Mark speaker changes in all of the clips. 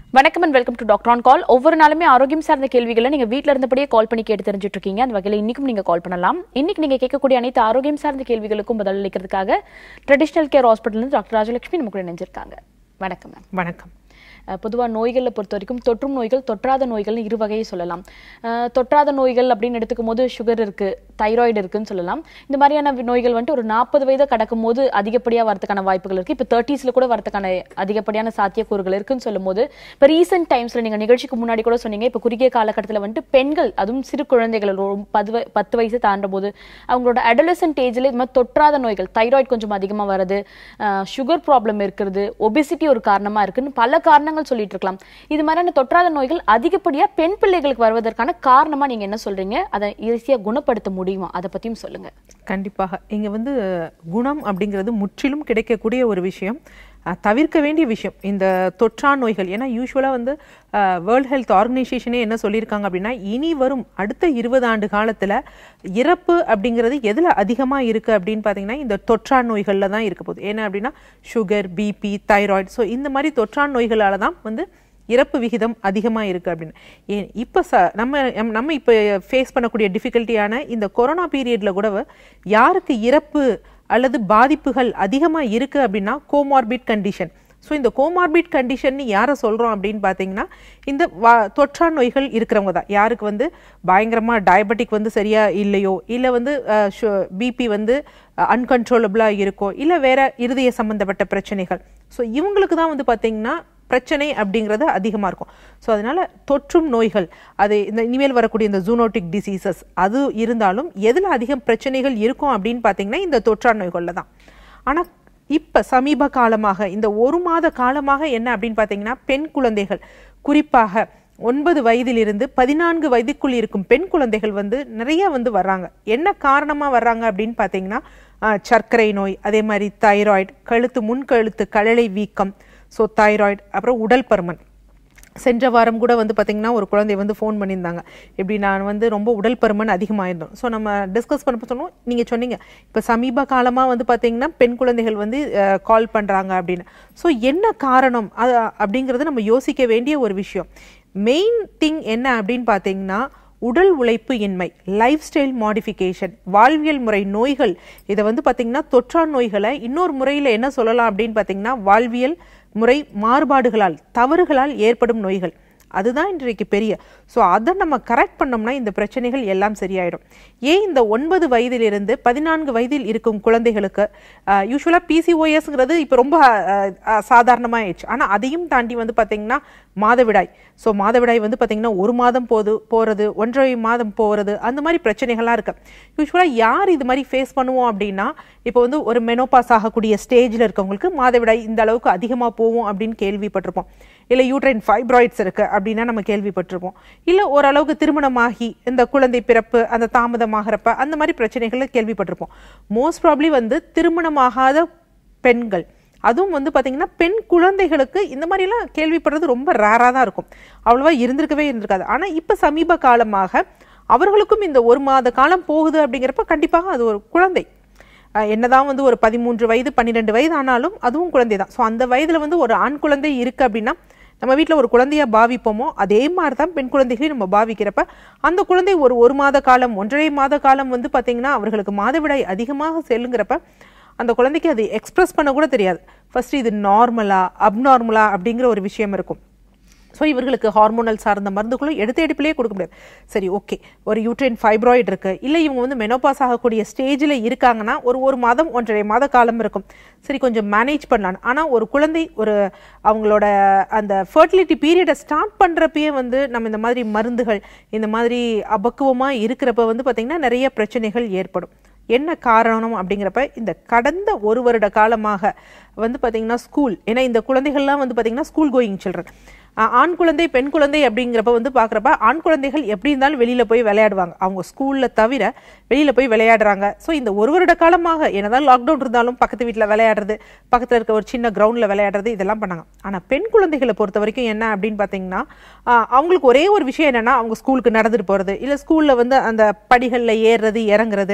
Speaker 1: வணக்கம் and welcome to doctor on call ஒவ்வொரு நாளுமே ஆரோக்கியம் சார்ந்த கேள்விகளை நீங்க வீட்ல இருந்தபடியே கால் பண்ணி கேட்டு தெரிஞ்சுட்டு இருக்கீங்க அந்த வகையில் இன்னைக்கும் நீங்க கால் பண்ணலாம் இன்னைக்கு நீங்க கேட்கக்கூடிய அனைத்து ஆரோக்கியம் சார்ந்த கேள்விகளுக்கும் பதில் அளிக்கிறதுக்காக ட்ரெடிஷனல் கேர் ஹாஸ்பிட்டல் இருந்து டாக்டர் ராஜலட்சுமி நமக்கு இணைஞ்சிருக்காங்க வணக்கம் மேம்
Speaker 2: வணக்கம்
Speaker 1: பொதுவாக நோய்களை பொறுத்த வரைக்கும் தொற்றும் நோய்கள் தொற்றாத நோய்கள்னு இரு வகையை சொல்லலாம் அஹ், தொற்றாத நோய்கள் அப்படின்னு எடுத்துக்கும் போது சுகர் இருக்கு தைராய்டு இருக்குன்னு சொல்லலாம் இந்த மாதிரியான வி- நோய்கள் வந்துட்டு ஒரு நாற்பது வயதை கடக்கும் போது அதிகப்படியாக வரதுக்கான வாய்ப்புகள் இருக்கு இப்போ தேர்ட்டிஸ்ல கூட வரதுக்கான அதிகப்படியான சாத்தியக்கூறுகள் இருக்குன்னு சொல்லும் போது இப்போ ரீசெண்ட் டைம்ஸ்ல நீங்க நிகழ்ச்சிக்கு முன்னாடி கூட சொன்னீங்க இப்போ குறுகிய காலகட்டத்தில் வந்துட்டு பெண்கள் அதுவும் சிறு குழந்தைகள் ஒரு பது வ- பத்து வயசு தாண்டும் போது அவங்களோட அடலசன்ட் ஏஜ்ல இது மாதிரி தொற்றாத நோய்கள் தைராய்டு கொஞ்சம் அதிகமா வருது சுகர் ப்ராப்ளம் இருக்கிறது ஒபிசிட்டி ஒரு காரணமா இருக்குன்னு பல காரணங்கள் சொல்லிட்டு இருக்கலாம் இது மாதிரியான தொற்றாத நோய்கள் அதிகப்படியா பெண் பிள்ளைகளுக்கு வருவதற்கான காரணமா நீங்க என்ன சொல்றீங்க அதை ஈஸியா குணப்படுத்த முடியுமா அதை பத்தியும் சொல்லுங்க
Speaker 2: கண்டிப்பாக இங்க வந்து குணம் அப்படிங்கிறது முற்றிலும் கிடைக்கக்கூடிய ஒரு விஷயம் அஹ், தவிர்க்க வேண்டிய விஷயம் இந்த தொற்றா நோய்கள் ஏன்னா யூஸ்வலாக வந்து வேர்ல்ட் ஹெல்த் ஆர்கனைசேஷனே என்ன சொல்லியிருக்காங்க அப்படின்னா இனி வரும் அடுத்த இருபது ஆண்டு காலத்தில் இறப்பு அப்படிங்கிறது எதில் அதிகமாக இருக்குது அப்படின்னு பார்த்தீங்கன்னா இந்த தொற்றா நோய்களில் தான் இருக்க போகுது ஏன்னா அப்படின்னா சுகர் பிபி தைராய்டு ஸோ இந்த மாதிரி தொற்றா நோய்களால் தான் வந்து இறப்பு விகிதம் அதிகமாக இருக்குது அப்படின்னு ஏன் இப்போ ச நம்ம எம்- நம்ம இப்போ ஃபேஸ் பண்ணக்கூடிய டிஃபிகல்ட்டியான இந்த கொரோனா பீரியடில் கூட யாருக்கு இறப்பு அல்லது பாதிப்புகள் அதிகமாக இருக்குது அப்படின்னா கோமார்பிட் கண்டிஷன் ஸோ இந்த கோமார்பிட் கண்டிஷன் யாரை சொல்கிறோம் அப்படின்னு பார்த்தீங்கன்னா இந்த வா தொற்றா நோய்கள் இருக்கிறவங்க தான் யாருக்கு வந்து பயங்கரமாக டயபெட்டிக் வந்து சரியாக இல்லையோ இல்லை வந்து பிபி வந்து அன்கன்ட்ரோலபிளாக இருக்கோ இல்லை வேற இருதய சம்பந்தப்பட்ட பிரச்சனைகள் ஸோ இவங்களுக்கு தான் வந்து பார்த்தீங்கன்னா பிரச்சனை அப்படிங்கிறது அதிகமாக இருக்கும் ஸோ அதனால தொற்றும் நோய்கள் அது இந்த இனிமேல் வரக்கூடிய இந்த ஜூனோட்டிக் டிசீசஸ் அது இருந்தாலும் எதில் அதிகம் பிரச்சனைகள் இருக்கும் அப்படின்னு பார்த்தீங்கன்னா இந்த தொற்றா நோய்களில் தான் ஆனால் இப்போ சமீப காலமாக இந்த ஒரு மாத காலமாக என்ன அப்படின்னு பார்த்தீங்கன்னா பெண் குழந்தைகள் குறிப்பாக ஒன்பது வயதிலிருந்து பதினான்கு வயதுக்குள் இருக்கும் பெண் குழந்தைகள் வந்து நிறைய வந்து வர்றாங்க என்ன காரணமாக வர்றாங்க அப்படின்னு பார்த்தீங்கன்னா ஆஹ், சர்க்கரை நோய் அதே மாதிரி தைராய்டு கழுத்து முன்கழுத்து கழலை வீக்கம் ஸோ தைராய்டு அப்புறம் உடல் பருமன் சென்ற வாரம் கூட வந்து பார்த்தீங்கன்னா ஒரு குழந்தை வந்து ஃபோன் பண்ணியிருந்தாங்க இப்படி நான் வந்து ரொம்ப உடல் பருமன் அதிகமாயிருந்தோம் ஸோ நம்ம டிஸ்கஸ் பண்ணப்போ சொன்னோம் நீங்கள் சொன்னீங்க இப்போ சமீப காலமாக வந்து பார்த்தீங்கன்னா பெண் குழந்தைகள் வந்து கால் பண்ணுறாங்க அப்படின்னு ஸோ என்ன காரணம் அது அப்படிங்கிறது நம்ம யோசிக்க வேண்டிய ஒரு விஷயம் மெயின் திங் என்ன அப்படின்னு பார்த்தீங்கன்னா உடல் உழைப்பு இன்மை லைஃப் ஸ்டைல் மாடிஃபிகேஷன் வாழ்வியல் முறை நோய்கள் இதை வந்து பார்த்தீங்கன்னா தொற்றா நோய்களை இன்னொரு முறையில் என்ன சொல்லலாம் அப்படின்னு பார்த்தீங்கன்னா வாழ்வியல் முறை மாறுபாடுகளால் தவறுகளால் ஏற்படும் நோய்கள் அதுதான் இன்றைக்கு பெரிய ஸோ அதை நம்ம கரெக்ட் பண்ணோம்னா இந்த பிரச்சனைகள் எல்லாம் சரியாயிடும் ஏன் இந்த ஒன்பது வயதிலிருந்து பதினான்கு வயதில் இருக்கும் குழந்தைகளுக்கு யூஸ்வலாக பிசிஓஎஸ்ங்கிறது இப்போ ரொம்ப சாதாரணமாகிடுச்சு ஆனால் அதையும் தாண்டி வந்து பார்த்தீங்கன்னா மாதவிடாய் ஸோ மாதவிடாய் வந்து பார்த்தீங்கன்னா ஒரு மாதம் போது போகிறது ஒன்றரை மாதம் போகிறது அந்த மாதிரி பிரச்சனைகள்லாம் இருக்கு யூஸ்வலாக யார் இது மாதிரி ஃபேஸ் பண்ணுவோம் அப்படின்னா இப்போ வந்து ஒரு மெனோபாஸ் ஆகக்கூடிய ஸ்டேஜில் இருக்கவங்களுக்கு மாதவிடாய் இந்த அளவுக்கு அதிகமாக போகும் அப்படின்னு கேள்விப்பட்டிருப்போம் இல்லை யூட்ரைன் ஃபைப்ராய்ட்ஸ் இருக்கு அப்படின்னா நம்ம கேள்விப்பட்டிருப்போம் இல்லை ஓரளவுக்கு திருமணமாகி இந்த குழந்தை பிறப்பு அந்த தாமதமாகிறப்ப அந்த மாதிரி பிரச்சனைகளை கேள்விப்பட்டிருப்போம் மோஸ்ட் ப்ராப்ளி வந்து திருமணமாகாத பெண்கள் அதுவும் வந்து பார்த்தீங்கன்னா பெண் குழந்தைகளுக்கு இந்த மாதிரிலாம் கேள்விப்படுறது ரொம்ப ரேராக தான் இருக்கும் அவ்வளோவா இருந்திருக்கவே இருந்திருக்காது ஆனால் இப்போ சமீப காலமாக அவர்களுக்கும் இந்த ஒரு மாத காலம் போகுது அப்படிங்கிறப்ப கண்டிப்பாக அது ஒரு குழந்தை அஹ் என்னதான் வந்து ஒரு பதிமூன்று வயது பன்னிரெண்டு வயது ஆனாலும் அதுவும் குழந்தை தான் ஸோ அந்த வயதில் வந்து ஒரு ஆண் குழந்தை இருக்கு அப்படின்னா நம்ம வீட்டில் ஒரு குழந்தையா பாவிப்போமோ அதே மாதிரி தான் பெண் குழந்தைகளையும் நம்ம பாவிக்கிறப்ப அந்த குழந்தை ஒரு ஒரு மாத காலம் ஒன்றரை மாத காலம் வந்து பார்த்தீங்கன்னா அவர்களுக்கு மாதவிடாய் அதிகமாக செல்லுங்கிறப்ப அந்த குழந்தைக்கு அது எக்ஸ்பிரஸ் பண்ண கூட தெரியாது ஃபர்ஸ்ட் இது நார்மலா அப்நார்மலா அப்படிங்கிற ஒரு விஷயம் இருக்கும் ஸோ இவர்களுக்கு ஹார்மோனல் சார்ந்த மருந்துகளும் எடுத்த எடுப்பிலே கொடுக்க முடியாது சரி ஓகே ஒரு யூட்ரைன் ஃபைப்ராய்டு இருக்கு இல்லை இவங்க வந்து மெனோபாஸ் ஆகக்கூடிய ஸ்டேஜில் இருக்காங்கன்னா ஒரு ஒரு மாதம் ஒன்றரை மாத காலம் இருக்கும் சரி கொஞ்சம் மேனேஜ் பண்ணலாம் ஆனால் ஒரு குழந்தை ஒரு அவங்களோட அந்த ஃபர்டிலிட்டி பீரியடை ஸ்டார்ட் பண்ணுறப்பயே வந்து நம்ம இந்த மாதிரி மருந்துகள் இந்த மாதிரி அபக்குவமாக இருக்கிறப்ப வந்து பார்த்திங்கன்னா நிறைய பிரச்சனைகள் ஏற்படும் என்ன காரணம் அப்படிங்கிறப்ப இந்த கடந்த ஒரு வருட காலமாக வந்து பார்த்தீங்கன்னா ஸ்கூல் ஏன்னா இந்த குழந்தைகள்லாம் வந்து பார்த்தீங்கன்னா ஸ்கூல் கோயிங் சில்ட்ரன் ஆண் குழந்தை பெண் குழந்தை அப்படிங்கிறப்ப வந்து பார்க்குறப்ப ஆண் குழந்தைகள் எப்படி இருந்தாலும் வெளியில் போய் விளையாடுவாங்க அவங்க ஸ்கூலில் தவிர வெளியில் போய் விளையாடுறாங்க ஸோ இந்த ஒரு வருட காலமாக என்னதான் லாக்டவுன் இருந்தாலும் பக்கத்து வீட்டில் விளையாடுறது பக்கத்தில் இருக்க ஒரு சின்ன கிரவுண்டில் விளையாடுறது இதெல்லாம் பண்ணாங்க ஆனால் பெண் குழந்தைகளை பொறுத்த வரைக்கும் என்ன அப்படின்னு பார்த்தீங்கன்னா ஆஹ் அவங்களுக்கு ஒரே ஒரு விஷயம் என்னன்னா அவங்க ஸ்கூலுக்கு நடந்துட்டு போகிறது இல்லை ஸ்கூலில் வந்து அந்த படிகளில் ஏறுறது இறங்குறது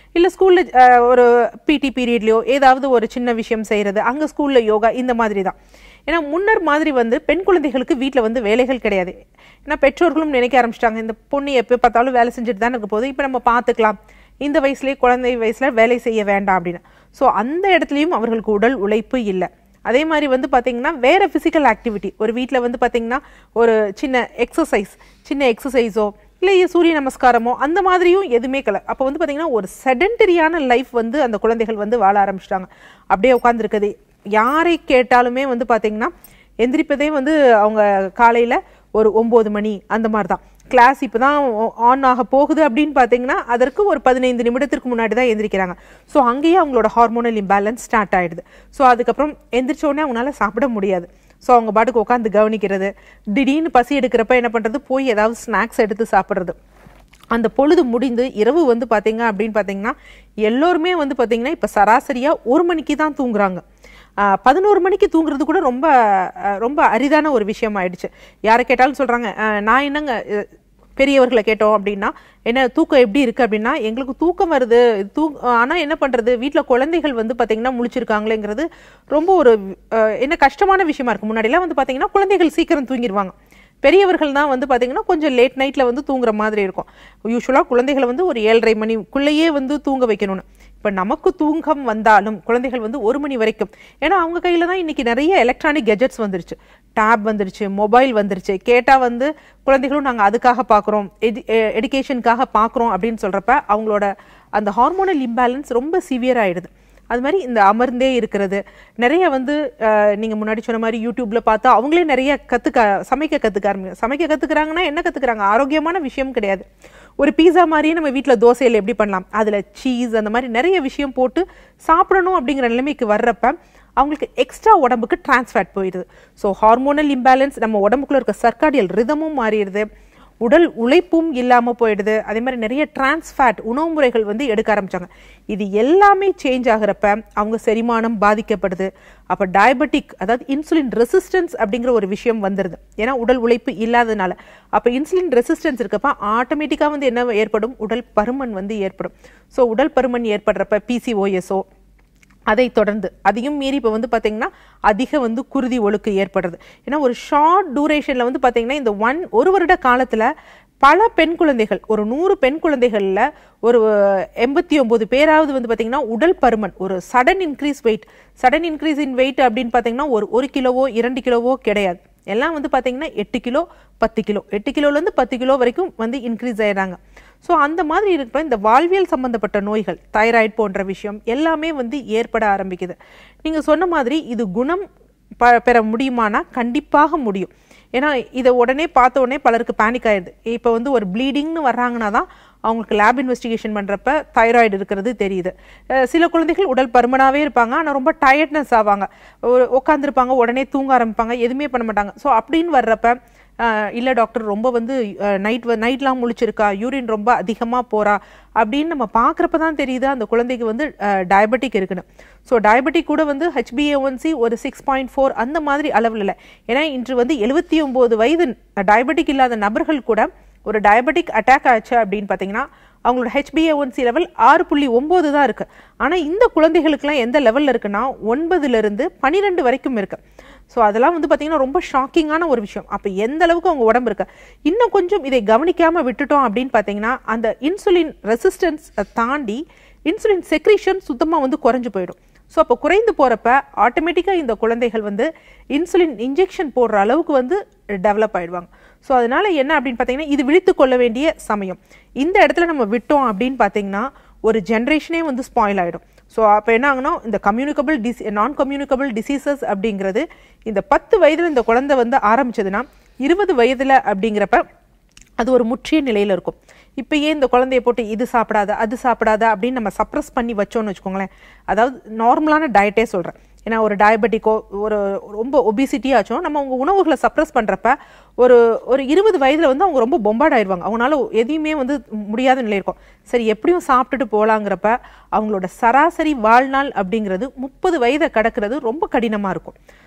Speaker 2: இல்லை ஸ்கூலில் ஒரு பிடி பீரியட்லையோ ஏதாவது ஒரு சின்ன விஷயம் செய்கிறது அங்கே ஸ்கூலில் யோகா இந்த மாதிரி தான் ஏன்னா முன்னர் மாதிரி வந்து பெண் குழந்தைகளுக்கு வீட்டில் வந்து வேலைகள் கிடையாது ஏன்னா பெற்றோர்களும் நினைக்க ஆரம்பிச்சிட்டாங்க இந்த பொண்ணு எப்போ பார்த்தாலும் வேலை செஞ்சுட்டு தானே இருக்க போகுது இப்போ நம்ம பார்த்துக்கலாம் இந்த வயசுலேயே குழந்தை வயசில் வேலை செய்ய வேண்டாம் அப்படின்னு ஸோ அந்த இடத்துலையும் அவர்களுக்கு உடல் உழைப்பு இல்லை அதே மாதிரி வந்து பார்த்தீங்கன்னா வேற ஃபிசிக்கல் ஆக்டிவிட்டி ஒரு வீட்டில் வந்து பார்த்தீங்கன்னா ஒரு சின்ன எக்ஸசைஸ் சின்ன எக்ஸசைஸோ இல்லை சூரிய நமஸ்காரமோ அந்த மாதிரியும் எதுவுமே கல அப்போ வந்து பார்த்தீங்கன்னா ஒரு செடன்டரியான லைஃப் வந்து அந்த குழந்தைகள் வந்து வாழ ஆரம்பிச்சிட்டாங்க அப்படியே உட்காந்துருக்குது யாரை கேட்டாலுமே வந்து பார்த்தீங்கன்னா எந்திரிப்பதே வந்து அவங்க காலையில் ஒரு ஒம்பது மணி அந்த மாதிரி தான் கிளாஸ் இப்போ தான் ஆன் ஆக போகுது அப்படின்னு பார்த்தீங்கன்னா அதற்கு ஒரு பதினைந்து நிமிடத்திற்கு முன்னாடி தான் எந்திரிக்கிறாங்க ஸோ அங்கேயே அவங்களோட ஹார்மோனல் இம்பேலன்ஸ் ஸ்டார்ட் ஆயிடுது ஸோ அதுக்கப்புறம் எந்திரிச்ச உடனே அவங்களால சாப்பிட முடியாது ஸோ அவங்க பாட்டுக்கு உட்காந்து கவனிக்கிறது திடீர்னு பசி எடுக்கிறப்ப என்ன பண்ணுறது போய் ஏதாவது ஸ்நாக்ஸ் எடுத்து சாப்பிட்றது அந்த பொழுது முடிந்து இரவு வந்து பார்த்தீங்க அப்படின்னு பார்த்தீங்கன்னா எல்லோருமே வந்து பார்த்தீங்கன்னா இப்போ சராசரியாக ஒரு மணிக்கு தான் தூங்குறாங்க ஆஹ் பதினோரு மணிக்கு தூங்குறது கூட ரொம்ப ஆஹ் ரொம்ப அரிதான ஒரு விஷயம் ஆயிடுச்சு யாரை கேட்டாலும் சொல்றாங்க ஆஹ் நான் என்னங்க அஹ் பெரியவர்களை கேட்டோம் அப்படின்னா என்ன தூக்கம் எப்படி இருக்கு அப்படின்னா எங்களுக்கு தூக்கம் வருது தூ ஆனா என்ன பண்றது வீட்ல குழந்தைகள் வந்து பாத்தீங்கன்னா முழிச்சிருக்காங்களேங்கிறது ரொம்ப ஒரு ஆஹ் என்ன கஷ்டமான விஷயமா இருக்கு முன்னாடிலாம் வந்து பாத்தீங்கன்னா குழந்தைகள் சீக்கிரம் தூங்கிடுவாங்க பெரியவர்கள் தான் வந்து பாத்தீங்கன்னா கொஞ்சம் லேட் நைட்ல வந்து தூங்குற மாதிரி இருக்கும் யூஸ்வலா குழந்தைகளை வந்து ஒரு ஏழரை மணிக்குள்ளேயே வந்து தூங்க வைக்கணும்னு இப்ப நமக்கு தூக்கம் வந்தாலும் குழந்தைகள் வந்து ஒரு மணி வரைக்கும் ஏன்னா அவங்க கையில தான் இன்னைக்கு நிறைய எலக்ட்ரானிக் கெஜெட்ஸ் வந்துருச்சு டேப் வந்துருச்சு மொபைல் வந்துருச்சு கேட்டா வந்து குழந்தைகளும் நாங்க அதுக்காக பாக்குறோம் எடு எடுகேஷனுக்காக பாக்குறோம் அப்படின்னு சொல்றப்ப அவங்களோட அந்த ஹார்மோனல் இம்பேலன்ஸ் ரொம்ப சிவியர் ஆயிடுது அது மாதிரி இந்த அமர்ந்தே இருக்கிறது நிறைய வந்து அஹ், நீங்க முன்னாடி சொன்ன மாதிரி யூடியூப்ல பார்த்தா அவங்களே நிறைய கத்துக்க சமைக்க கத்துக்க ஆரம்பிங்க சமைக்க கத்துக்கிறாங்கன்னா என்ன கத்துக்கிறாங்க ஆரோக்கியமான விஷயம் கிடையாது ஒரு பீஸா மாதிரியே நம்ம வீட்ல தோசையில எப்படி பண்ணலாம் அதுல சீஸ் அந்த மாதிரி நிறைய விஷயம் போட்டு சாப்பிடணும் அப்படிங்கிற நிலைமைக்கு வர்றப்ப அவங்களுக்கு எக்ஸ்ட்ரா உடம்புக்கு டிரான்ஸ்ஃபேட் போயிடுது ஸோ ஹார்மோனல் இம்பேலன்ஸ் நம்ம உடம்புக்குள்ள இருக்க சர்க்காடியல் ரிதமும் மாறிடுது உடல் உழைப்பும் இல்லாம போயிடுது அதே மாதிரி நிறைய டிரான்ஸ்ஃபேட் உணவு முறைகள் வந்து எடுக்க ஆரம்பிச்சாங்க இது எல்லாமே சேஞ்ச் ஆகுறப்ப அவங்க செரிமானம் பாதிக்கப்படுது அப்ப டயபெட்டிக் அதாவது இன்சுலின் ரெசிஸ்டன்ஸ் அப்படிங்கிற ஒரு விஷயம் வந்துருது ஏன்னா உடல் உழைப்பு இல்லாதனால அப்ப இன்சுலின் ரெசிஸ்டன்ஸ் இருக்கப்ப ஆட்டோமேட்டிக்கா வந்து என்ன ஏற்படும் உடல் பருமன் வந்து ஏற்படும் ஸோ உடல் பருமன் ஏற்படுறப்ப பிசிஓஎஸ்ஓ அதை தொடர்ந்து அதையும் மீறி இப்போ வந்து பார்த்தீங்கன்னா அதிக வந்து குருதி ஒழுக்கு ஏற்படுறது ஏன்னா ஒரு ஷார்ட் டூரேஷனில் வந்து பார்த்தீங்கன்னா இந்த ஒன் ஒரு வருட காலத்தில் பல பெண் குழந்தைகள் ஒரு நூறு பெண் குழந்தைகளில் ஒரு எண்பத்தி ஒன்பது பேராவது வந்து பார்த்தீங்கன்னா உடல் பருமன் ஒரு sudden increase weight sudden increase in weight அப்படின்னு பார்த்தீங்கன்னா ஒரு ஒரு கிலோவோ இரண்டு கிலோவோ கிடையாது எல்லாம் வந்து பார்த்தீங்கன்னா எட்டு கிலோ பத்து கிலோ எட்டு கிலோலேருந்து பத்து கிலோ வரைக்கும் வந்து இன்க்ரீஸ் ஆயிடுறாங்க ஸோ அந்த மாதிரி இருக்கிற இந்த வாழ்வியல் சம்பந்தப்பட்ட நோய்கள் தைராய்டு போன்ற விஷயம் எல்லாமே வந்து ஏற்பட ஆரம்பிக்குது நீங்கள் சொன்ன மாதிரி இது குணம் ப பெற முடியுமானா கண்டிப்பாக முடியும் ஏன்னா இதை உடனே பார்த்த உடனே பலருக்கு பேனிக் ஆயிடுது இப்போ வந்து ஒரு ப்ளீடிங்னு வர்றாங்கன்னா தான் அவங்களுக்கு லேப் இன்வெஸ்டிகேஷன் பண்ணுறப்ப தைராய்டு இருக்கிறது தெரியுது அஹ் சில குழந்தைகள் உடல் பருமனாகவே இருப்பாங்க ஆனால் ரொம்ப டயர்ட்னஸ் ஆவாங்க ஒரு உட்காந்துருப்பாங்க உடனே தூங்க ஆரம்பிப்பாங்க எதுவுமே பண்ண மாட்டாங்க ஸோ அப்படின்னு வர்றப்ப அஹ் இல்ல டாக்டர் ரொம்ப வந்து நைட் நைட்லாம் முழிச்சிருக்கா யூரின் ரொம்ப அதிகமா போறா அப்படின்னு நம்ம பார்க்குறப்ப தான் தெரியுது அந்த குழந்தைக்கு வந்து டயபெட்டிக் இருக்குன்னு ஸோ டயபெட்டிக் கூட வந்து ஹெச்பிஏஒன்சி ஒரு சிக்ஸ் பாயிண்ட் ஃபோர் அந்த மாதிரி அளவில் இல்லை ஏன்னா இன்று வந்து எழுபத்தி ஒம்பது வயது டயபெட்டிக் இல்லாத நபர்கள் கூட ஒரு டயபெட்டிக் அட்டாக் ஆச்சு அப்படின்னு பார்த்தீங்கன்னா அவங்களோட ஹெச்பிஏஒன்சி லெவல் ஆறு புள்ளி ஒம்பது தான் இருக்கு ஆனால் இந்த குழந்தைகளுக்குலாம் எந்த லெவலில் இருக்குன்னா ஒன்பதுல இருந்து பன்னிரெண்டு வரைக்கும் இருக்கு ஸோ அதெல்லாம் வந்து பார்த்தீங்கன்னா ரொம்ப ஷாக்கிங்கான ஒரு விஷயம் அப்போ எந்த அளவுக்கு அவங்க உடம்பு இருக்கு இன்னும் கொஞ்சம் இதை கவனிக்காம விட்டுட்டோம் அப்படின்னு பார்த்தீங்கன்னா அந்த இன்சுலின் ரெசிஸ்டன்ஸ் தாண்டி இன்சுலின் செக்ரீஷன் சுத்தமாக வந்து குறைஞ்சு போயிடும் ஸோ அப்போ குறைந்து போகிறப்ப ஆட்டோமேட்டிக்காக இந்த குழந்தைகள் வந்து இன்சுலின் இன்ஜெக்ஷன் போடுற அளவுக்கு வந்து டெவலப் ஆயிடுவாங்க ஸோ அதனால என்ன அப்படின்னு பார்த்தீங்கன்னா இது விழித்து கொள்ள வேண்டிய சமயம் இந்த இடத்துல நம்ம விட்டோம் அப்படின்னு பார்த்தீங்கன்னா ஒரு ஜென்ரேஷனே வந்து ஸ்பாயில் ஆகிடும் ஸோ அப்போ என்ன ஆகுனா இந்த கம்யூனிகபிள் டிஸ் நான் கம்யூனிகபிள் டிசீசஸ் அப்படிங்கிறது இந்த பத்து வயதில் இந்த குழந்தை வந்து ஆரம்பிச்சதுன்னா இருபது வயதில் அப்படிங்கிறப்ப அது ஒரு முற்றிய நிலையில் இருக்கும் இப்போ ஏன் இந்த குழந்தைய போட்டு இது சாப்பிடாத அது சாப்பிடாத அப்படின்னு நம்ம சப்ரஸ் பண்ணி வச்சோம்னு வச்சுக்கோங்களேன் அதாவது நார்மலான டயட்டே சொல்கிறேன் ஏன்னா ஒரு டயபெட்டிக்கோ ஒரு ரொம்ப ஒபிசிட்டி ஆச்சும் நம்ம அவங்க உணவுகளை சப்ரஸ் பண்ணுறப்ப ஒரு ஒரு இருபது வயதில் வந்து அவங்க ரொம்ப பொம்பாட் ஆயிடுவாங்க அவங்களால எதையுமே வந்து முடியாத நிலை இருக்கும் சரி எப்படியும் சாப்பிட்டுட்டு போகலாங்கிறப்ப அவங்களோட சராசரி வாழ்நாள் அப்படிங்கிறது முப்பது வயதை கடக்கிறது ரொம்ப கடினமாக இருக்கும்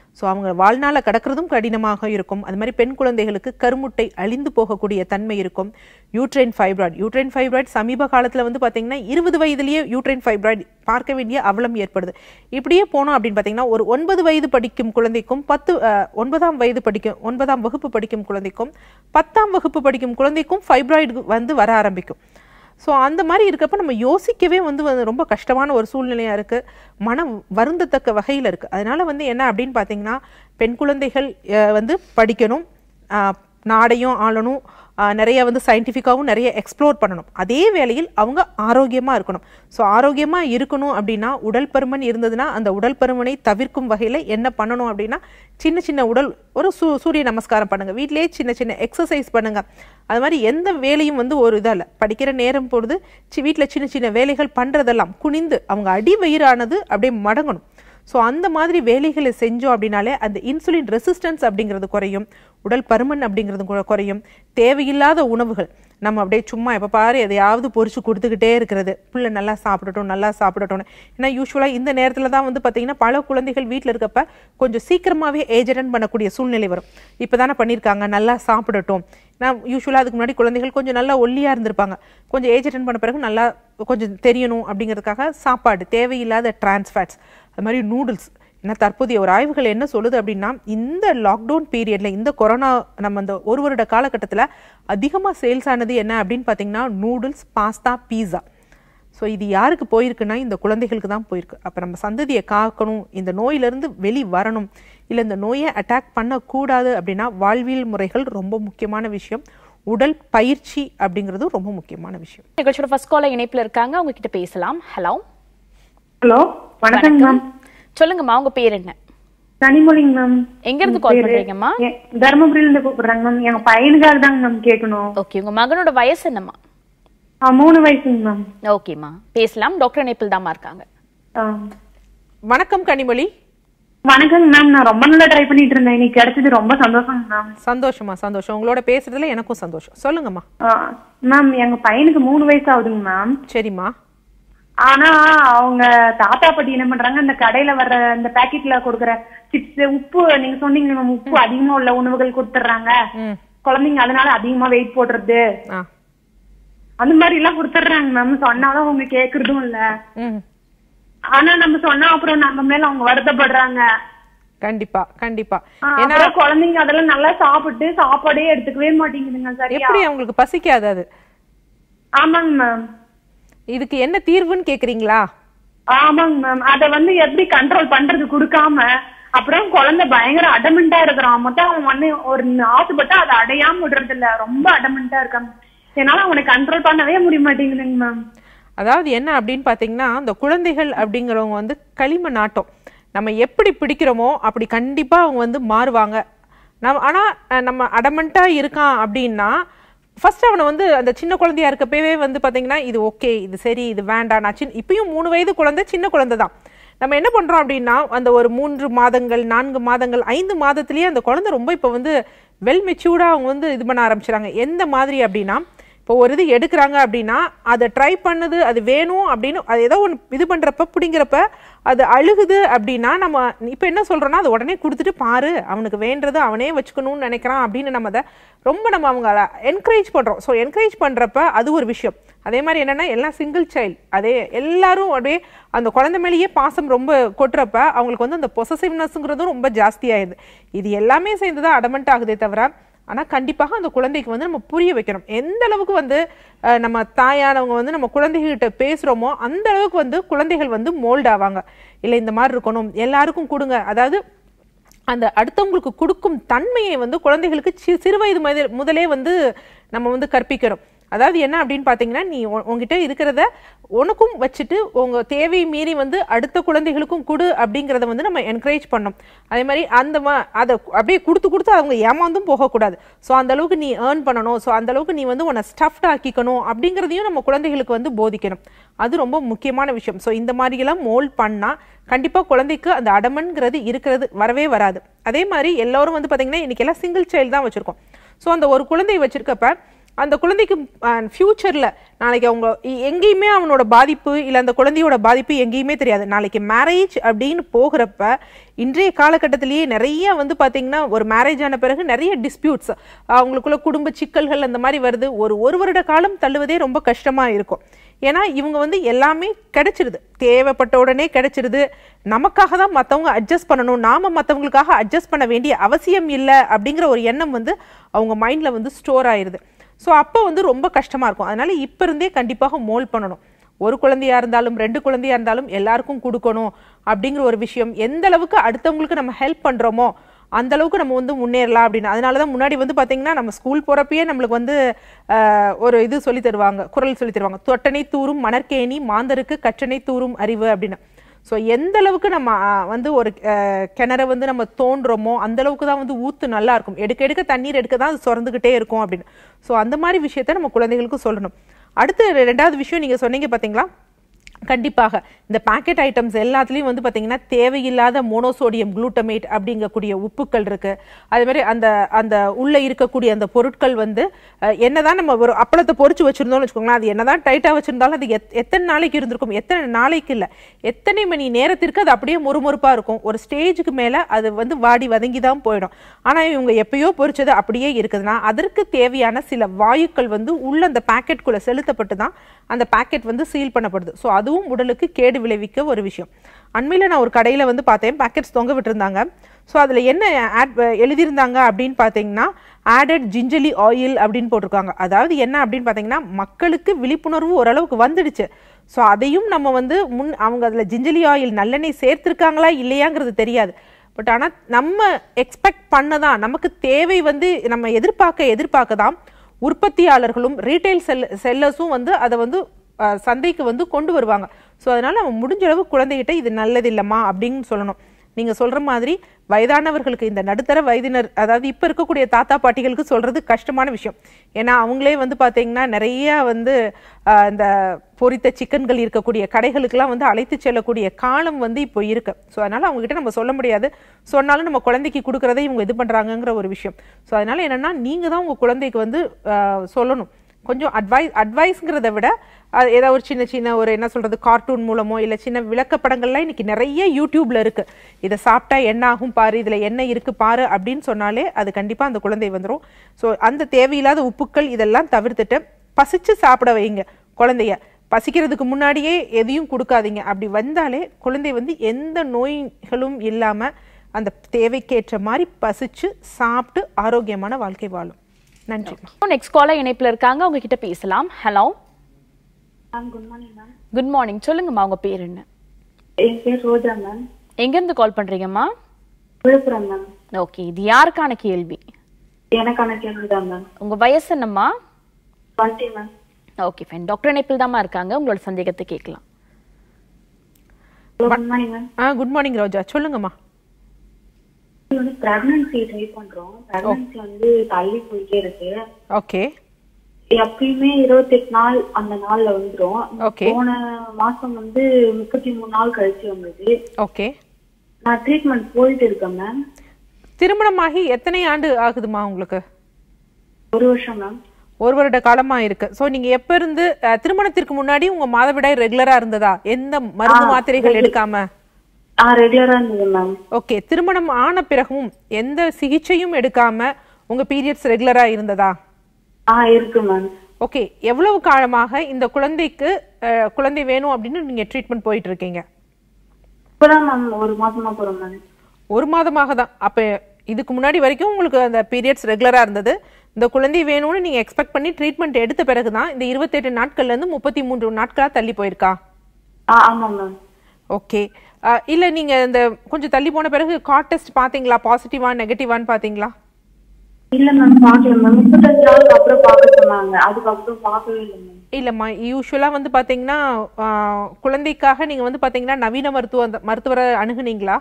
Speaker 2: ஸோ அவங்க வாழ்நாள கடக்கிறதும் கடினமாக இருக்கும் அது மாதிரி பெண் குழந்தைகளுக்கு கருமுட்டை அழிந்து போகக்கூடிய தன்மை இருக்கும் யூட்ரைன் ஃபைப்ராய்டு யூட்ரைன் ஃபைப்ராய்டு சமீப காலத்தில் வந்து பார்த்தீங்கன்னா இருபது வயதிலேயே யூட்ரைன் ஃபைப்ராய்டு பார்க்க வேண்டிய அவலம் ஏற்படுது இப்படியே போனோம் அப்படின்னு பார்த்தீங்கன்னா ஒரு ஒன்பது வயது படிக்கும் குழந்தைக்கும் பத்து அஹ், ஒன்பதாம் வயது படிக்கும் ஒன்பதாம் வகுப்பு படிக்கும் குழந்தைக்கும் பத்தாம் வகுப்பு படிக்கும் குழந்தைக்கும் ஃபைப்ராய்டு வந்து வர ஆரம்பிக்கும் ஸோ அந்த மாதிரி இருக்கப்ப நம்ம யோசிக்கவே வந்து வந்து ரொம்ப கஷ்டமான ஒரு சூழ்நிலையாக இருக்குது மனம் வருந்தத்தக்க வகையில் இருக்குது அதனால வந்து என்ன அப்படின்னு பார்த்தீங்கன்னா பெண் குழந்தைகள் அஹ், வந்து படிக்கணும் அஹ், நாடையும் ஆளணும் அஹ், நிறைய வந்து சயின்டிஃபிக்காகவும் நிறைய எக்ஸ்ப்ளோர் பண்ணணும் அதே வேளையில் அவங்க ஆரோக்கியமாக இருக்கணும் ஸோ ஆரோக்கியமாக இருக்கணும் அப்படின்னா உடல் பருமன் இருந்ததுன்னா அந்த உடல் பருமனை தவிர்க்கும் வகையில் என்ன பண்ணணும் அப்படின்னா சின்ன சின்ன உடல் ஒரு சூ சூரிய நமஸ்காரம் பண்ணுங்க வீட்டிலேயே சின்ன சின்ன எக்ஸசைஸ் பண்ணுங்க அது மாதிரி எந்த வேலையும் வந்து ஒரு இதால படிக்கிற நேரம் பொழுது சி வீட்டில் சின்ன சின்ன வேலைகள் பண்றதெல்லாம் குனிந்து அவங்க அடி வயிறானது அப்படியே மடங்கணும் ஸோ அந்த மாதிரி வேலைகளை செஞ்சோம் அப்படின்னாலே அந்த இன்சுலின் ரெசிஸ்டன்ஸ் அப்படிங்கிறது குறையும் உடல் பருமன் அப்படிங்கிறது கு- குறையும் தேவையில்லாத உணவுகள் நம்ம அப்படியே சும்மா எப்போ பாரு எதையாவது பொரிச்சு கொடுத்துக்கிட்டே இருக்கிறது பிள்ளை நல்லா சாப்பிடட்டும் நல்லா சாப்பிடட்டும்னு ஏன்னா யூஸ்வலாக இந்த நேரத்தில் தான் வந்து பார்த்தீங்கன்னா பல குழந்தைகள் வீட்டில் இருக்கப்ப கொஞ்சம் சீக்கிரமாகவே ஏஜ் அட்டன் பண்ணக்கூடிய சூழ்நிலை வரும் இப்போ தானே பண்ணியிருக்காங்க நல்லா சாப்பிடட்டும் நான் யூஸ்வலாக அதுக்கு முன்னாடி குழந்தைகள் கொஞ்சம் நல்லா ஒல்லியாக இருந்திருப்பாங்க கொஞ்சம் ஏஜ் அட்டன் பண்ண பிறகு நல்லா கொஞ்சம் தெரியணும் அப்படிங்கிறதுக்காக சாப்பாடு தேவையில்லாத டிரான்ஸ்ஃபேட்ஸ் அது மாதிரி நூடுல்ஸ் ஏன்னா தற்போதைய ஒரு ஆய்வுகள் என்ன சொல்லுது அப்படின்னா இந்த லாக்டவுன் பீரியட்ல இந்த கொரோனா நம்ம அந்த ஒரு வருட காலகட்டத்தில் அதிகமாக சேல்ஸ் ஆனது என்ன அப்படின்னு பார்த்தீங்கன்னா நூடுல்ஸ் பாஸ்தா பீஸா ஸோ இது யாருக்கு போயிருக்குன்னா இந்த குழந்தைகளுக்கு தான் போயிருக்கு அப்போ நம்ம சந்ததியை காக்கணும் இந்த நோயிலிருந்து வெளி வரணும் இல்லை இந்த நோயை அட்டாக் பண்ணக்கூடாது அப்படின்னா வாழ்வியல் முறைகள் ரொம்ப முக்கியமான விஷயம் உடல் பயிற்சி அப்படிங்கிறது ரொம்ப முக்கியமான விஷயம்
Speaker 1: நிகழ்ச்சியோட ஃபர்ஸ்ட் கால இணைப்புல இருக்காங்க அவங்க கிட்ட பேசலாம் ஹலோ
Speaker 3: ஹலோ வணக்கங்க மேம்
Speaker 1: சொல்லுங்கம்மா உங்க பேர் என்ன
Speaker 3: கனிமொழிங்க மேம்
Speaker 1: எங்க இருந்து கால் பண்றீங்கம்மா
Speaker 3: எ- தருமபுரியில இருந்து கூப்பிடுறாங்க மேம் எங்க பையனுக்காக தாங்க மேம் கேட்கணும்
Speaker 1: ஓகே உங்க மகனோட வயசு என்னம்மா
Speaker 3: ஆ, மூணு வயசுங்க மேம்
Speaker 1: ஓகேம்மா பேசலாம் டாக்டர் இணைப்பில் தாம்மா இருக்காங்க
Speaker 3: ஆ.
Speaker 2: வணக்கம் கனிமொழி
Speaker 3: வணக்கங்க மேம் நான் ரொம்ப நல்லா ட்ரை பண்ணிட்டு இருந்தேன் இன்னைக்கு கிடைச்சது ரொம்ப சந்தோஷங்க மேம்
Speaker 2: சந்தோஷமா சந்தோஷம் உங்களோட பேசுறதுல எனக்கும் சந்தோஷம் சொல்லுங்கம்மா
Speaker 3: ஆ, மேம் எங்க பையனுக்கு மூணு வயசு ஆகுதுங்க மேம்
Speaker 2: சரிம்மா
Speaker 3: ஆனா அவங்க தாத்தா பாட்டி என்ன பண்றாங்க அந்த கடையில வர்ற அந்த பாக்கெட்ல கொடுக்குற சிப்ஸ் உப்பு நீங்க சொன்னீங்க மேம் உப்பு அதிகமா உள்ள உணவுகள் கொடுத்துட்றாங்க
Speaker 2: ம்
Speaker 3: குழந்தைங்க அதனால அதிகமா வெயிட் போடுறது
Speaker 2: ஆ
Speaker 3: அந்த மாதிரி எல்லாம் கொடுத்துட்றாங்க மேம் சொன்னாலும் அவங்க கேக்குறதும் இல்ல
Speaker 2: ம்
Speaker 3: ஆனா நம்ம சொன்னா அப்புறம் நம்ம மேல அவங்க வருத்தப்படுறாங்க
Speaker 2: கண்டிப்பா கண்டிப்பா
Speaker 3: ஆ,
Speaker 2: ஏன்னா
Speaker 3: அப்புறம் குழந்தைங்க அதெல்லாம் நல்லா சாப்பிட்டு சாப்பாடே எடுத்துக்கவே மாட்டேங்குதுங்க சரியா
Speaker 2: எப்படி அவங்களுக்கு பசிக்காது அது
Speaker 3: ஆமாங்க மேம்
Speaker 2: இதுக்கு என்ன தீர்வுன்னு கேக்குறீங்களா
Speaker 3: ஆமாங்க மேம் அத வந்து எப்படி கண்ட்ரோல் பண்றது கொடுக்காம அப்புறம் குழந்தை பயங்கர அடமெண்டா இருக்கிறான் மொத்தம் அவன் வந்து ஒரு ஆசைப்பட்டா அதை அடையாம விடுறது இல்ல ரொம்ப அடமெண்டா இருக்கான் என்னால அவனை கண்ட்ரோல் பண்ணவே முடிய மாட்டேங்குதுங்க மேம்
Speaker 2: அதாவது என்ன அப்படின்னு பார்த்தீங்கன்னா இந்த குழந்தைகள் அப்படிங்கிறவங்க வந்து களிமண் நாட்டம் நம்ம எப்படி பிடிக்கிறோமோ அப்படி கண்டிப்பா அவங்க வந்து மாறுவாங்க நம்ம ஆனா அஹ், நம்ம அடமெண்டா இருக்கான் அப்படின்னா ஃபர்ஸ்ட் அவனை வந்து அந்த சின்ன குழந்தையா இருக்கப்பவே வந்து பாத்தீங்கன்னா இது ஓகே இது சரி இது வேண்டாம் நான் சின்ன இப்பயும் மூணு வயது குழந்தை சின்ன குழந்தை தான் நம்ம என்ன பண்றோம் அப்படின்னா அந்த ஒரு மூன்று மாதங்கள் நான்கு மாதங்கள் ஐந்து மாதத்திலேயே அந்த குழந்தை ரொம்ப இப்போ வந்து வெல் மெச்சூர்டா அவங்க வந்து இது பண்ண ஆரம்பிச்சிடாங்க எந்த மாதிரி அப்படின்னா இப்போ ஒரு இது எடுக்கிறாங்க அப்படின்னா அதை ட்ரை பண்ணுது அது வேணும் அப்படின்னு அது ஏதோ ஒன்று இது பண்ணுறப்ப பிடிங்கிறப்ப அது அழுகுது அப்படின்னா நம்ம இப்போ என்ன சொல்கிறோன்னா அதை உடனே கொடுத்துட்டு பாரு அவனுக்கு வேண்டது அவனே வச்சுக்கணும்னு நினைக்கிறான் அப்படின்னு நம்ம அதை ரொம்ப நம்ம அவங்கள என்கரேஜ் பண்ணுறோம் ஸோ என்கரேஜ் பண்ணுறப்ப அது ஒரு விஷயம் அதே மாதிரி என்னன்னா எல்லாம் சிங்கிள் சைல்டு அதே எல்லாரும் அப்படியே அந்த குழந்தை மேலேயே பாசம் ரொம்ப கொட்டுறப்ப அவங்களுக்கு வந்து அந்த பொசசிவ்னஸ்ங்கிறதும் ரொம்ப ஜாஸ்தியாயிடுது இது எல்லாமே சேர்ந்து தான் அடமெண்ட் ஆகுதே தவிர ஆனா கண்டிப்பாக அந்த குழந்தைக்கு வந்து நம்ம புரிய வைக்கணும் எந்த அளவுக்கு வந்து அஹ், நம்ம தாயானவங்க வந்து நம்ம குழந்தைகிட்ட பேசுறோமோ அந்த அளவுக்கு வந்து குழந்தைகள் வந்து மோல்ட் ஆவாங்க இல்லை இந்த மாதிரி இருக்கணும் எல்லாருக்கும் கொடுங்க அதாவது அந்த அடுத்தவங்களுக்கு கொடுக்கும் தன்மையை வந்து குழந்தைகளுக்கு சி- சிறுவயது முதல் முதலே வந்து நம்ம வந்து கற்பிக்கிறோம் அதாவது என்ன அப்படின்னு பார்த்தீங்கன்னா நீ உன்- உன்கிட்ட இருக்கிறத உனக்கும் வச்சுட்டு உங்க தேவை மீறி வந்து அடுத்த குழந்தைகளுக்கும் கொடு அப்படிங்கிறத வந்து நம்ம என்கரேஜ் பண்ணோம் அதே மாதிரி அந்த மா- அதை கு- அப்படியே கொடுத்து கொடுத்து அவங்க ஏமாந்தும் போகக்கூடாது ஸோ அந்த அளவுக்கு நீ ஏர்ன் பண்ணணும் ஸோ அந்த அளவுக்கு நீ வந்து உன்னை ஸ்டஃப்ட் ஆக்கிக்கணும் அப்படிங்கிறதையும் நம்ம குழந்தைகளுக்கு வந்து போதிக்கணும் அது ரொம்ப முக்கியமான விஷயம் ஸோ இந்த மாதிரியெல்லாம் மோல்ட் பண்ணா கண்டிப்பா குழந்தைக்கு அந்த அடமன்ங்கிறது இருக்கிறது வரவே வராது அதே மாதிரி எல்லாரும் வந்து பாத்தீங்கன்னா இன்னைக்கு எல்லாம் சிங்கிள் சைல்டு தான் வச்சிருக்கோம் ஸோ அந்த ஒரு குழந்தை வச்சிருக்கப்ப அந்த குழந்தைக்கு ஃப்யூச்சரில் நாளைக்கு அவங்க எ- எங்கேயுமே அவனோட பாதிப்பு இல்லை அந்த குழந்தையோட பாதிப்பு எங்கேயுமே தெரியாது நாளைக்கு மேரேஜ் அப்படின்னு போகிறப்ப இன்றைய காலகட்டத்திலேயே நிறைய வந்து பார்த்தீங்கன்னா ஒரு மேரேஜ் ஆன பிறகு நிறைய டிஸ்பியூட்ஸ் அவங்களுக்குள்ள குடும்ப சிக்கல்கள் அந்த மாதிரி வருது ஒரு ஒரு வருட காலம் தள்ளுவதே ரொம்ப கஷ்டமாக இருக்கும் ஏன்னா இவங்க வந்து எல்லாமே கிடைச்சிருது தேவைப்பட்ட உடனே கிடைச்சிருது நமக்காக தான் மற்றவங்க அட்ஜஸ்ட் பண்ணணும் நாம மற்றவங்களுக்காக அட்ஜஸ்ட் பண்ண வேண்டிய அவசியம் இல்லை அப்படிங்கிற ஒரு எண்ணம் வந்து அவங்க மைண்டில் வந்து ஸ்டோர் ஆயிருது ஸோ அப்போ வந்து ரொம்ப கஷ்டமாக இருக்கும் அதனால இப்போ இருந்தே கண்டிப்பாக மோல் பண்ணணும் ஒரு குழந்தையா இருந்தாலும் ரெண்டு குழந்தையா இருந்தாலும் எல்லாருக்கும் கொடுக்கணும் அப்படிங்கிற ஒரு விஷயம் எந்த அளவுக்கு அடுத்தவங்களுக்கு நம்ம ஹெல்ப் பண்ணுறோமோ அந்த அளவுக்கு நம்ம வந்து முன்னேறலாம் அப்படின்னு அதனால தான் முன்னாடி வந்து பார்த்தீங்கன்னா நம்ம ஸ்கூல் போகிறப்பயே நம்மளுக்கு வந்து ஆஹ், ஒரு இது சொல்லி தருவாங்க குரல் சொல்லி தருவாங்க தொட்டனை தூரும் மணற்கேணி மாந்தருக்கு கற்றனை தூரும் அறிவு அப்படின்னு ஸோ எந்த அளவுக்கு நம்ம ஆஹ், வந்து ஒரு ஆஹ், கிணற வந்து நம்ம தோன்றோமோ அந்த அளவுக்கு தான் வந்து ஊத்து நல்லா இருக்கும் எடுக்க எடுக்க தண்ணீர் எடுக்க தான் அது சுரந்துக்கிட்டே இருக்கும் அப்படின்னு ஸோ அந்த மாதிரி விஷயத்த நம்ம குழந்தைகளுக்கு சொல்லணும் அடுத்து ரெண்டாவது விஷயம் நீங்க சொன்னீங்க பாத்தீங்களா கண்டிப்பாக இந்த பாக்கெட் ஐட்டம்ஸ் எல்லாத்துலேயும் வந்து பார்த்தீங்கன்னா தேவையில்லாத மோனோசோடியம் குளூட்டமேட் அப்படிங்கக்கூடிய உப்புக்கள் இருக்கு அதே மாதிரி அந்த அந்த உள்ள இருக்கக்கூடிய அந்த பொருட்கள் வந்து அஹ், என்னதான் நம்ம ஒரு அப்பளத்தை பொரிச்சு வச்சிருந்தோம்னு வச்சுக்கோங்களேன் அது என்னதான் டைட்டாக வச்சிருந்தாலும் அது எத் எத்தனை நாளைக்கு இருந்திருக்கும் எத்தனை நாளைக்கு இல்லை எத்தனை மணி நேரத்திற்கு அது அப்படியே முறுமுறுப்பாக இருக்கும் ஒரு ஸ்டேஜுக்கு மேலே அது வந்து வாடி வதங்கி தான் போயிடும் ஆனால் இவங்க எப்பயோ பொரிச்சது அப்படியே இருக்குதுன்னா அதற்கு தேவையான சில வாயுக்கள் வந்து உள்ள அந்த பாக்கெட்டுக்குள்ளே செலுத்தப்பட்டு தான் அந்த பாக்கெட் வந்து சீல் பண்ணப்படுது ஸோ அதுவும் உடலுக்கு கேடு விளைவிக்க ஒரு விஷயம் அண்மையில் நான் ஒரு கடையில் வந்து பார்த்தேன் பாக்கெட்ஸ் தொங்க விட்டுருந்தாங்க ஸோ அதில் என்ன ஆட் எழுதியிருந்தாங்க அப்படின்னு பார்த்தீங்கன்னா ஆடட் ஜிஞ்சலி ஆயில் அப்படின்னு போட்டிருக்காங்க அதாவது என்ன அப்படின்னு பார்த்தீங்கன்னா மக்களுக்கு விழிப்புணர்வு ஓரளவுக்கு வந்துடுச்சு ஸோ அதையும் நம்ம வந்து முன் அவங்க அதில் ஜிஞ்சலி ஆயில் நல்லெண்ணெய் சேர்த்துருக்காங்களா இல்லையாங்கிறது தெரியாது பட் ஆனால் நம்ம எக்ஸ்பெக்ட் பண்ணதான் நமக்கு தேவை வந்து நம்ம எதிர்பார்க்க எதிர்பார்க்க தான் உற்பத்தியாளர்களும் ரீட்டைல் செல் செல்லர்ஸும் வந்து அதை வந்து அஹ், சந்தைக்கு வந்து கொண்டு வருவாங்க ஸோ அதனால நம்ம முடிஞ்ச அளவு குழந்தைகிட்ட இது நல்லது இல்லைம்மா அப்படின்னு சொல்லணும் நீங்க சொல்ற மாதிரி வயதானவர்களுக்கு இந்த நடுத்தர வயதினர் அதாவது இப்ப இருக்கக்கூடிய தாத்தா பாட்டிகளுக்கு சொல்றது கஷ்டமான விஷயம் ஏன்னா அவங்களே வந்து பாத்தீங்கன்னா நிறைய வந்து ஆஹ், இந்த பொரித்த சிக்கன்கள் இருக்கக்கூடிய கடைகளுக்கெல்லாம் வந்து அழைத்து செல்லக்கூடிய காலம் வந்து இப்போ இருக்கு ஸோ அதனால அவங்க கிட்ட நம்ம சொல்ல முடியாது சொன்னாலும் நம்ம குழந்தைக்கு கொடுக்கறதை இவங்க இது பண்றாங்கங்கிற ஒரு விஷயம் ஸோ அதனால என்னன்னா நீங்க தான் உங்க குழந்தைக்கு வந்து ஆஹ், சொல்லணும் கொஞ்சம் அட்வைஸ் அட்வைஸ்ங்கிறத விட அஹ், ஏதாவது ஒரு சின்ன சின்ன ஒரு என்ன சொல்றது கார்ட்டூன் மூலமோ இல்ல சின்ன விளக்கப்படங்கள்லாம் இன்னைக்கு நிறைய யூடியூப்ல இருக்கு இதை சாப்பிட்டா என்ன ஆகும் பாரு இதுல என்ன இருக்கு பாரு அப்படின்னு சொன்னாலே அது கண்டிப்பா அந்த குழந்தை வந்துரும் ஸோ அந்த தேவையில்லாத உப்புக்கள் இதெல்லாம் தவிர்த்துட்டு பசிச்சு சாப்பிட வைங்க குழந்தைய பசிக்கிறதுக்கு முன்னாடியே எதையும் கொடுக்காதீங்க அப்படி வந்தாலே குழந்தை வந்து எந்த நோய்களும் இல்லாம அந்த தேவைக்கேற்ற மாதிரி பசிச்சு சாப்பிட்டு ஆரோக்கியமான வாழ்க்கை வாழும் நன்றி
Speaker 1: நெக்ஸ்ட் காலர் இணைப்புல இருக்காங்க அவங்க கிட்ட பேசலாம் hello
Speaker 3: ma'am good morning ma'am
Speaker 1: good morning சொல்லுங்கம்மா உங்க பேர் என்ன
Speaker 3: என் பேர் ரோஜா மேம்
Speaker 1: எங்க இருந்து கால் பண்றீங்கம்மா
Speaker 3: விழுப்புரம் மேம்
Speaker 1: ஓகே இது யாருக்கான கேள்வி
Speaker 3: எனக்கான கேள்விதான் மேம்
Speaker 1: உங்க வயசு என்னம்மா
Speaker 3: twenty ma'am
Speaker 1: okay fine doctor இணைப்பில் தாம்மா இருக்காங்க உங்களோட சந்தேகத்தை கேட்கலாம்
Speaker 3: hello good morning ma'am
Speaker 2: ah good morning Roja சொல்லுங்கம்மா
Speaker 3: வந்து பிரெக்னன்சி ட்ரை பண்றோம் பிரெக்னன்சி வந்து தள்ளி போயிட்டே இருக்கு
Speaker 2: ஓகே
Speaker 3: எப்பயுமே இருபத்தெட்டு நாள் அந்த நாள்ல வந்துரும்
Speaker 2: Okay.
Speaker 3: போன மாசம் வந்து முப்பத்தி மூணு நாள் கழிச்சு வந்தது
Speaker 2: ஓகே
Speaker 3: நான் ட்ரீட்மெண்ட் போயிட்டு இருக்கேன் மேம்
Speaker 2: திருமணமாகி எத்தனை ஆண்டு ஆகுதுமா உங்களுக்கு
Speaker 3: ஒரு வருஷம் மேம்
Speaker 2: ஒரு வருட காலமா இருக்கு சோ நீங்க எப்ப இருந்து அஹ், திருமணத்திற்கு முன்னாடி உங்க மாதவிடாய் ரெகுலரா இருந்ததா எந்த மருந்து மாத்திரைகள் எடுக்காம
Speaker 3: ஆ ரெகுலரா இருந்தது மேம்
Speaker 2: ஓகே திருமணம் ஆன பிறகும் எந்த சிகிச்சையும் எடுக்காம உங்க பீரியட்ஸ் ரெகுலரா இருந்ததா
Speaker 3: ஆ இருக்கு மேம்
Speaker 2: ஓகே எவ்வளவு காலமாக இந்த குழந்தைக்கு அஹ், குழந்தை வேணும் அப்படின்னு நீங்க ட்ரீட்மெண்ட் போயிட்டு இருக்கீங்க
Speaker 3: இப்பதான் மேம் ஒரு மாசமா போறோம் மேம்
Speaker 2: ஒரு மாதமாக தான் அப்ப இதுக்கு முன்னாடி வரைக்கும் உங்களுக்கு அந்த பீரியட்ஸ் ரெகுலரா இருந்தது இந்த குழந்தை வேணும்னு நீங்க எக்ஸ்பெக்ட் பண்ணி ட்ரீட்மெண்ட் எடுத்த பிறகு தான் இந்த இருபத்தெட்டு நாட்கள்ல இருந்து முப்பத்தி மூன்று நாட்களா தள்ளி போயிருக்கா
Speaker 3: ஆ ஆமா மேம்
Speaker 2: ஓகே இல்ல நீங்க இந்த கொஞ்சம் தள்ளி போன பிறகு காட் டெஸ்ட் பாத்தீங்களா பாசிட்டிவா நெகட்டிவான்னு பாத்தீங்களா
Speaker 3: இல்ல மேம் பாக்கல மேம் முப்பத்தஞ்சு நாளுக்கு அப்புறம் பார்க்க சொன்னாங்க அதுக்கப்புறம் பார்க்கவே இல்லை மேம்
Speaker 2: இல்லம்மா யூஸ்வலா வந்து பாத்தீங்கன்னா ஆ, குழந்தைக்காக நீங்க வந்து பாத்தீங்கன்னா நவீன மருத்துவ மருத்துவரை அணுகுனீங்களா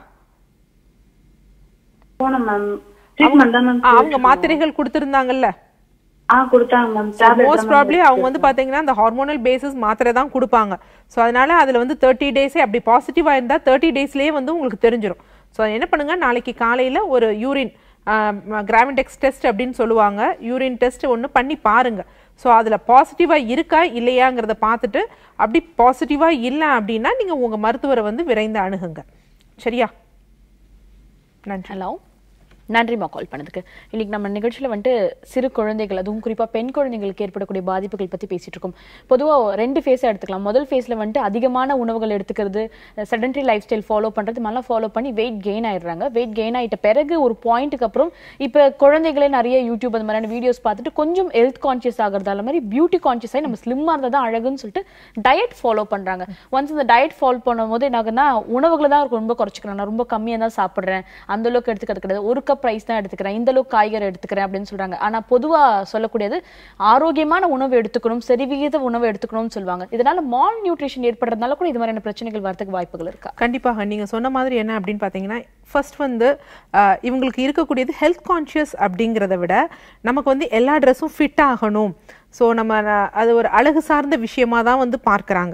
Speaker 3: போனேன் மேம் ட்ரீட்மெண்ட் தான் மேம்
Speaker 2: ஆ, அவங்க மாத்திரைகள் கொடுத்திருந்தாங்கல்ல
Speaker 3: ஆ கொடுத்தாங்க மேம் டேப்லெட்
Speaker 2: மோஸ்ட் ப்ராப்ளி அவங்க வந்து பாத்தீங்கன்னா அந்த ஹார்மோனல் பேசிஸ் மாத்திரை தான் கொடுப்பாங்க ஸோ அதனால அதுல வந்து தேர்ட்டி டேஸே அப்படி பாசிட்டிவா இருந்தா தேர்ட்டி டேஸ்லயே வந்து உங்களுக்கு தெரிஞ்சிடும் ஸோ என்ன பண்ணுங்க நாளைக்கு காலையில ஒரு யூரின் கிராவிடெக்ஸ் டெஸ்ட் அப்படின்னு சொல்லுவாங்க யூரின் டெஸ்ட் ஒன்று பண்ணி பாருங்க ஸோ அதில் பாசிட்டிவாக இருக்கா இல்லையாங்கிறத பார்த்துட்டு அப்படி பாசிட்டிவாக இல்லை அப்படின்னா நீங்கள் உங்கள் மருத்துவரை வந்து விரைந்து அணுகுங்க சரியா நன்றி
Speaker 1: ஹலோ நன்றிம்மா கால் பண்ணதுக்கு இன்னைக்கு நம்ம நிகழ்ச்சியில் வந்துட்டு சிறு குழந்தைகள் அதுவும் குறிப்பாக பெண் குழந்தைகளுக்கு ஏற்படக்கூடிய பாதிப்புகள் பற்றி பேசிட்டு இருக்கோம் பொதுவாக ரெண்டு ஃபேஸாக எடுத்துக்கலாம் முதல் ஃபேஸில் வந்துட்டு அதிகமான உணவுகள் எடுத்துக்கிறது செடன்டரி லைஃப் ஸ்டைல் ஃபாலோ பண்ணுறது மாதிரிலாம் ஃபாலோ பண்ணி வெயிட் கெயின் ஆயிடுறாங்க வெயிட் கெயின் ஆகிட்ட பிறகு ஒரு பாயிண்ட்டுக்கு அப்புறம் இப்போ குழந்தைகளே நிறைய யூடியூப் அந்த மாதிரியான வீடியோஸ் பார்த்துட்டு கொஞ்சம் ஹெல்த் கான்ஷியஸ் ஆகிறதால மாதிரி பியூட்டி கான்ஷியஸ் ஆகி நம்ம ஸ்லிம்மாக இருந்தால் தான் அழகுன்னு சொல்லிட்டு டயட் ஃபாலோ பண்ணுறாங்க ஒன்ஸ் இந்த டயட் ஃபாலோ பண்ணும்போது என்ன ஆகுதுன்னா உணவுகளை தான் ரொம்ப குறைச்சிக்கிறேன் நான் ரொம்ப கம்மியாக தான் சாப்பிட்றேன் அந்த அளவுக்கு எடுத்துக்கிறது கிடையாது ஒரு கப் ரைஸ் தான் எடுத்துக்கிறேன் இந்த அளவுக்கு காய்கறி எடுத்துக்கிறேன் அப்படின்னு சொல்றாங்க ஆனா பொதுவா சொல்லக்கூடியது ஆரோக்கியமான உணவு எடுத்துக்கணும் சரிவிகித உணவு எடுத்துக்கணும்னு சொல்லுவாங்க இதனால மால் நியூட்ரிஷன் ஏற்படுறதுனால கூட இது மாதிரியான பிரச்சனைகள் வரதுக்கு வாய்ப்புகள் இருக்கா
Speaker 2: கண்டிப்பாக நீங்க சொன்ன மாதிரி என்ன அப்படின்னு பார்த்தீங்கன்னா ஃபர்ஸ்ட் வந்து ஆஹ், இவங்களுக்கு இருக்கக்கூடியது ஹெல்த் கான்ஷியஸ் அப்படிங்கிறத விட நமக்கு வந்து எல்லா ட்ரெஸ்ஸும் ஃபிட் ஆகணும் ஸோ நம்ம ந- அது ஒரு அழகு சார்ந்த விஷயமா தான் வந்து பார்க்குறாங்க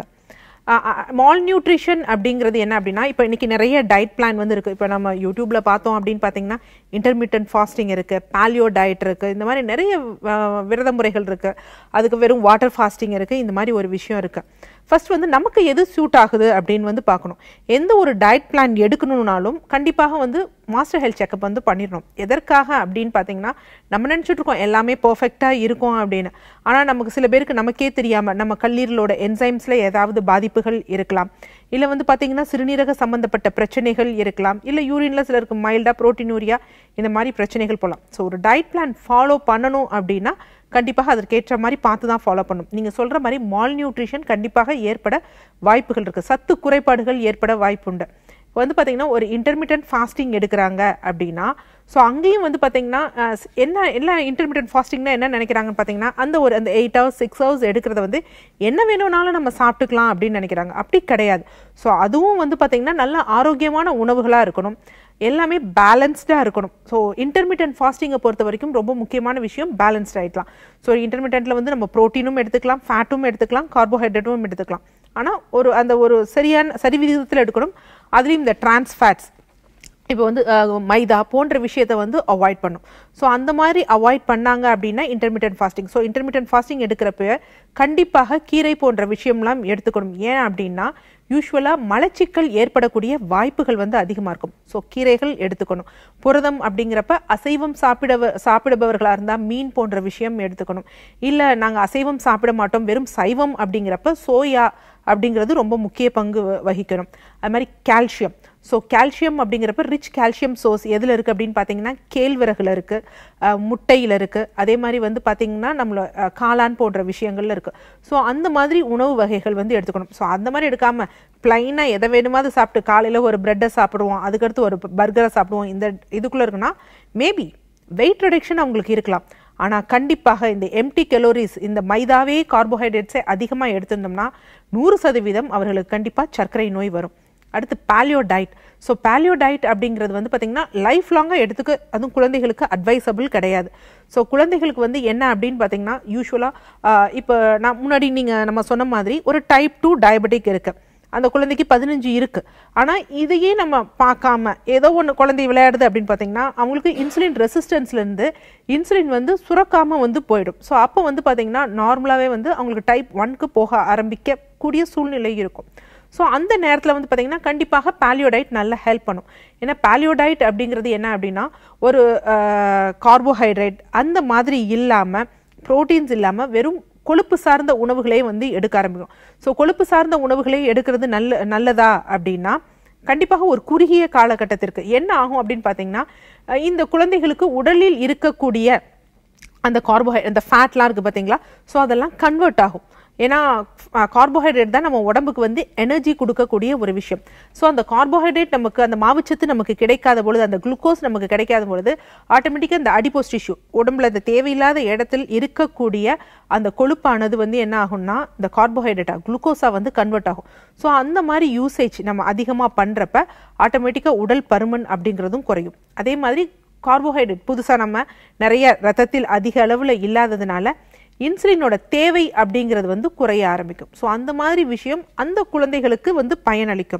Speaker 2: மால் நியூட்ரிஷன் அப்படிங்கிறது என்ன அப்படின்னா இப்போ இன்னைக்கு நிறைய டயட் பிளான் வந்து இருக்கு இப்போ நம்ம யூடியூப்ல பார்த்தோம் அப்படின்னு பார்த்தீங்கன்னா இன்டர்மீடியன்ட் ஃபாஸ்டிங் இருக்கு பாலியோ டயட் இருக்கு இந்த மாதிரி நிறைய ஆஹ், விரத முறைகள் இருக்கு அதுக்கு வெறும் வாட்டர் ஃபாஸ்டிங் இருக்கு இந்த மாதிரி ஒரு விஷயம் இருக்கு ஃபர்ஸ்ட் வந்து நமக்கு எது சூட் ஆகுது அப்படின்னு வந்து பார்க்கணும் எந்த ஒரு டயட் பிளான் எடுக்கணும்னாலும் கண்டிப்பாக வந்து மாஸ்டர் ஹெல்த் செக்அப் வந்து பண்ணிடணும் எதற்காக அப்படின்னு பார்த்தீங்கன்னா நம்ம நினச்சிட்டு இருக்கோம் எல்லாமே பர்ஃபெக்டாக இருக்கும் அப்படின்னு ஆனால் நமக்கு சில பேருக்கு நமக்கே தெரியாமல் நம்ம கல்லீரலோட என்சைம்ஸில் ஏதாவது பாதிப்புகள் இருக்கலாம் இல்லை வந்து பார்த்தீங்கன்னா சிறுநீரக சம்பந்தப்பட்ட பிரச்சனைகள் இருக்கலாம் இல்லை யூரின்ல சிலருக்கு மைல்டாக ப்ரோட்டீனூரியா இந்த மாதிரி பிரச்சனைகள் போகலாம் ஸோ ஒரு டயட் பிளான் ஃபாலோ பண்ணணும் அப்படின்னா கண்டிப்பாக அதற்கேற்ற மாதிரி பார்த்து தான் ஃபாலோ பண்ணணும் நீங்கள் சொல்கிற மாதிரி மால் நியூட்ரிஷன் கண்டிப்பாக ஏற்பட வாய்ப்புகள் இருக்குது சத்து குறைபாடுகள் ஏற்பட வாய்ப்புண்டு இப்போ வந்து பார்த்தீங்கன்னா ஒரு இன்டர்மீடியன்ட் ஃபாஸ்டிங் எடுக்கிறாங்க அப்படின்னா ஸோ அங்கேயும் வந்து பார்த்தீங்கன்னா அஹ், ஸ்- என்ன என்ன இன்டர்மீடியன்ட் ஃபாஸ்டிங்னா என்ன நினைக்கிறாங்கன்னு பார்த்தீங்கன்னா அந்த ஒரு அந்த எயிட் ஹவர்ஸ் சிக்ஸ் ஹவர்ஸ் எடுக்கிறத வந்து என்ன வேணும்னாலும் நம்ம சாப்பிட்டுக்கலாம் அப்படின்னு நினைக்கிறாங்க அப்படி கிடையாது ஸோ அதுவும் வந்து பார்த்தீங்கன்னா நல்ல ஆரோக்கியமான உணவுகளாக இருக்கணும் எல்லாமே பேலன்ஸ்டாக இருக்கணும் ஸோ இன்டர்மீடியன்ட் ஃபாஸ்டிங்கை பொறுத்த வரைக்கும் ரொம்ப முக்கியமான விஷயம் பேலன்ஸ்ட் ஆகிடலாம் ஸோ இன்டர்மீடியன்ட்டில் வந்து நம்ம ப்ரோட்டீனும் எடுத்துக்கலாம் ஃபேட்டும் எடுத்துக்கலாம் கார்போஹைட்ரேட்டும் எடுத்துக்கலாம் ஆனால் ஒரு அந்த ஒரு சரியான சரி விகிதத்தில் எடுக்கணும் அதுலேயும் இந்த டிரான்ஸ் ஃபேட்ஸ் இப்போ வந்து அஹ், மைதா போன்ற விஷயத்தை வந்து அவாய்ட் பண்ணும் ஸோ அந்த மாதிரி அவாய்ட் பண்ணாங்க அப்படின்னா intermittent fasting so intermittent fasting எடுக்கிறப்ப கண்டிப்பாக கீரை போன்ற விஷயம்லாம் எடுத்துக்கணும் ஏன் அப்படின்னா யூஸ்வலாக மலச்சிக்கல் ஏற்படக்கூடிய வாய்ப்புகள் வந்து அதிகமாக இருக்கும் ஸோ கீரைகள் எடுத்துக்கணும் புரதம் அப்படிங்கிறப்ப அசைவம் சாப்பிட சாப்பிடுபவர்களாக இருந்தால் மீன் போன்ற விஷயம் எடுத்துக்கணும் இல்லை நாங்கள் அசைவம் சாப்பிட மாட்டோம் வெறும் சைவம் அப்படிங்கிறப்ப சோயா அப்படிங்கிறது ரொம்ப முக்கிய பங்கு வ- வகிக்கணும் அது மாதிரி கால்சியம் ஸோ கால்சியம் அப்படிங்கிறப்ப ரிச் கால்சியம் சோர்ஸ் எதில் இருக்குது அப்படின்னு பார்த்தீங்கன்னா கேழ்வரகுல இருக்குது முட்டையில் இருக்குது அதே மாதிரி வந்து பார்த்தீங்கன்னா நம்மள அஹ், காளான் போன்ற விஷயங்கள்ல இருக்குது ஸோ அந்த மாதிரி உணவு வகைகள் வந்து எடுத்துக்கணும் ஸோ அந்த மாதிரி எடுக்காமல் பிளைனாக எதை வேணுமாவது சாப்பிட்டு காலையில் ஒரு பிரெட்டை சாப்பிடுவோம் அதுக்கடுத்து ஒரு பர்கரை சாப்பிடுவோம் இந்த இதுக்குள்ளே இருக்குன்னா மேபி வெயிட் ரிடக்ஷன் அவங்களுக்கு இருக்கலாம் ஆனால் கண்டிப்பாக இந்த எம்டி கலோரிஸ் இந்த மைதாவே கார்போஹைட்ரேட்ஸை அதிகமாக எடுத்திருந்தோம்னா நூறு சதவீதம் அவர்களுக்கு கண்டிப்பாக சர்க்கரை நோய் வரும் அடுத்து paleo diet so paleo diet அப்படிங்கிறது வந்து பார்த்திங்கன்னா லைஃப் லாங்காக எடுத்துக்க அதுவும் குழந்தைகளுக்கு அட்வைசபிள் கிடையாது ஸோ குழந்தைகளுக்கு வந்து என்ன அப்படின்னு பார்த்தீங்கன்னா யூஸ்வலாக இப்போ நான் முன்னாடி நீங்கள் நம்ம சொன்ன மாதிரி ஒரு டைப் டூ டயபெட்டிக் இருக்குது அந்த குழந்தைக்கு பதினஞ்சு இருக்கு ஆனா இதையே நம்ம பார்க்காம ஏதோ ஒன்று குழந்தை விளையாடுது அப்படின்னு பார்த்தீங்கன்னா அவங்களுக்கு இன்சுலின் ரெசிஸ்டன்ஸ்ல இருந்து இன்சுலின் வந்து சுரக்காம வந்து போயிடும் ஸோ அப்போ வந்து பார்த்தீங்கன்னா நார்மலாகவே வந்து அவங்களுக்கு டைப் ஒன்க்கு போக ஆரம்பிக்க கூடிய சூழ்நிலை இருக்கும் ஸோ அந்த நேரத்தில் வந்து பார்த்தீங்கன்னா கண்டிப்பாக பேலியோடைட் நல்ல ஹெல்ப் பண்ணும் ஏன்னா பேலியோடைட் அப்படிங்கிறது என்ன அப்படின்னா ஒரு கார்போஹைட்ரேட் அந்த மாதிரி இல்லாமல் ப்ரோட்டீன்ஸ் இல்லாமல் வெறும் கொழுப்பு சார்ந்த உணவுகளே வந்து எடுக்க ஆரம்பிக்கும் ஸோ கொழுப்பு சார்ந்த உணவுகளே எடுக்கிறது நல்ல நல்லதா அப்படின்னா கண்டிப்பாக ஒரு குறுகிய காலகட்டத்திற்கு என்ன ஆகும் அப்படின்னு பார்த்தீங்கன்னா அஹ் இந்த குழந்தைகளுக்கு உடலில் இருக்கக்கூடிய அந்த கார்போஹை அந்த ஃபேட்லாம் இருக்குது பார்த்தீங்களா ஸோ அதெல்லாம் கன்வெர்ட் ஆகும் ஏன்னா கார்போஹைட்ரேட் தான் நம்ம உடம்புக்கு வந்து எனர்ஜி கொடுக்கக்கூடிய ஒரு விஷயம் ஸோ அந்த கார்போஹைட்ரேட் நமக்கு அந்த மாவுச்சத்து நமக்கு கிடைக்காத பொழுது அந்த குளுக்கோஸ் நமக்கு கிடைக்காத பொழுது ஆட்டோமேட்டிக்காக இந்த அடிப்போஸ் டிஷ்யூ உடம்புல அந்த தேவையில்லாத இடத்தில் இருக்கக்கூடிய அந்த கொழுப்பானது வந்து என்ன ஆகும்னா இந்த கார்போஹைட்ரேட்டாக குளுக்கோஸாக வந்து கன்வெர்ட் ஆகும் ஸோ அந்த மாதிரி யூசேஜ் நம்ம அதிகமாக பண்ணுறப்ப ஆட்டோமேட்டிக்காக உடல் பருமன் அப்படிங்கிறதும் குறையும் அதே மாதிரி கார்போஹைட்ரேட் புதுசாக நம்ம நிறைய ரத்தத்தில் அதிக அளவில் இல்லாததுனால இன்சுலினோட தேவை அப்படிங்கிறது வந்து குறைய ஆரம்பிக்கும் ஸோ அந்த மாதிரி விஷயம் அந்த குழந்தைகளுக்கு வந்து பயனளிக்கும்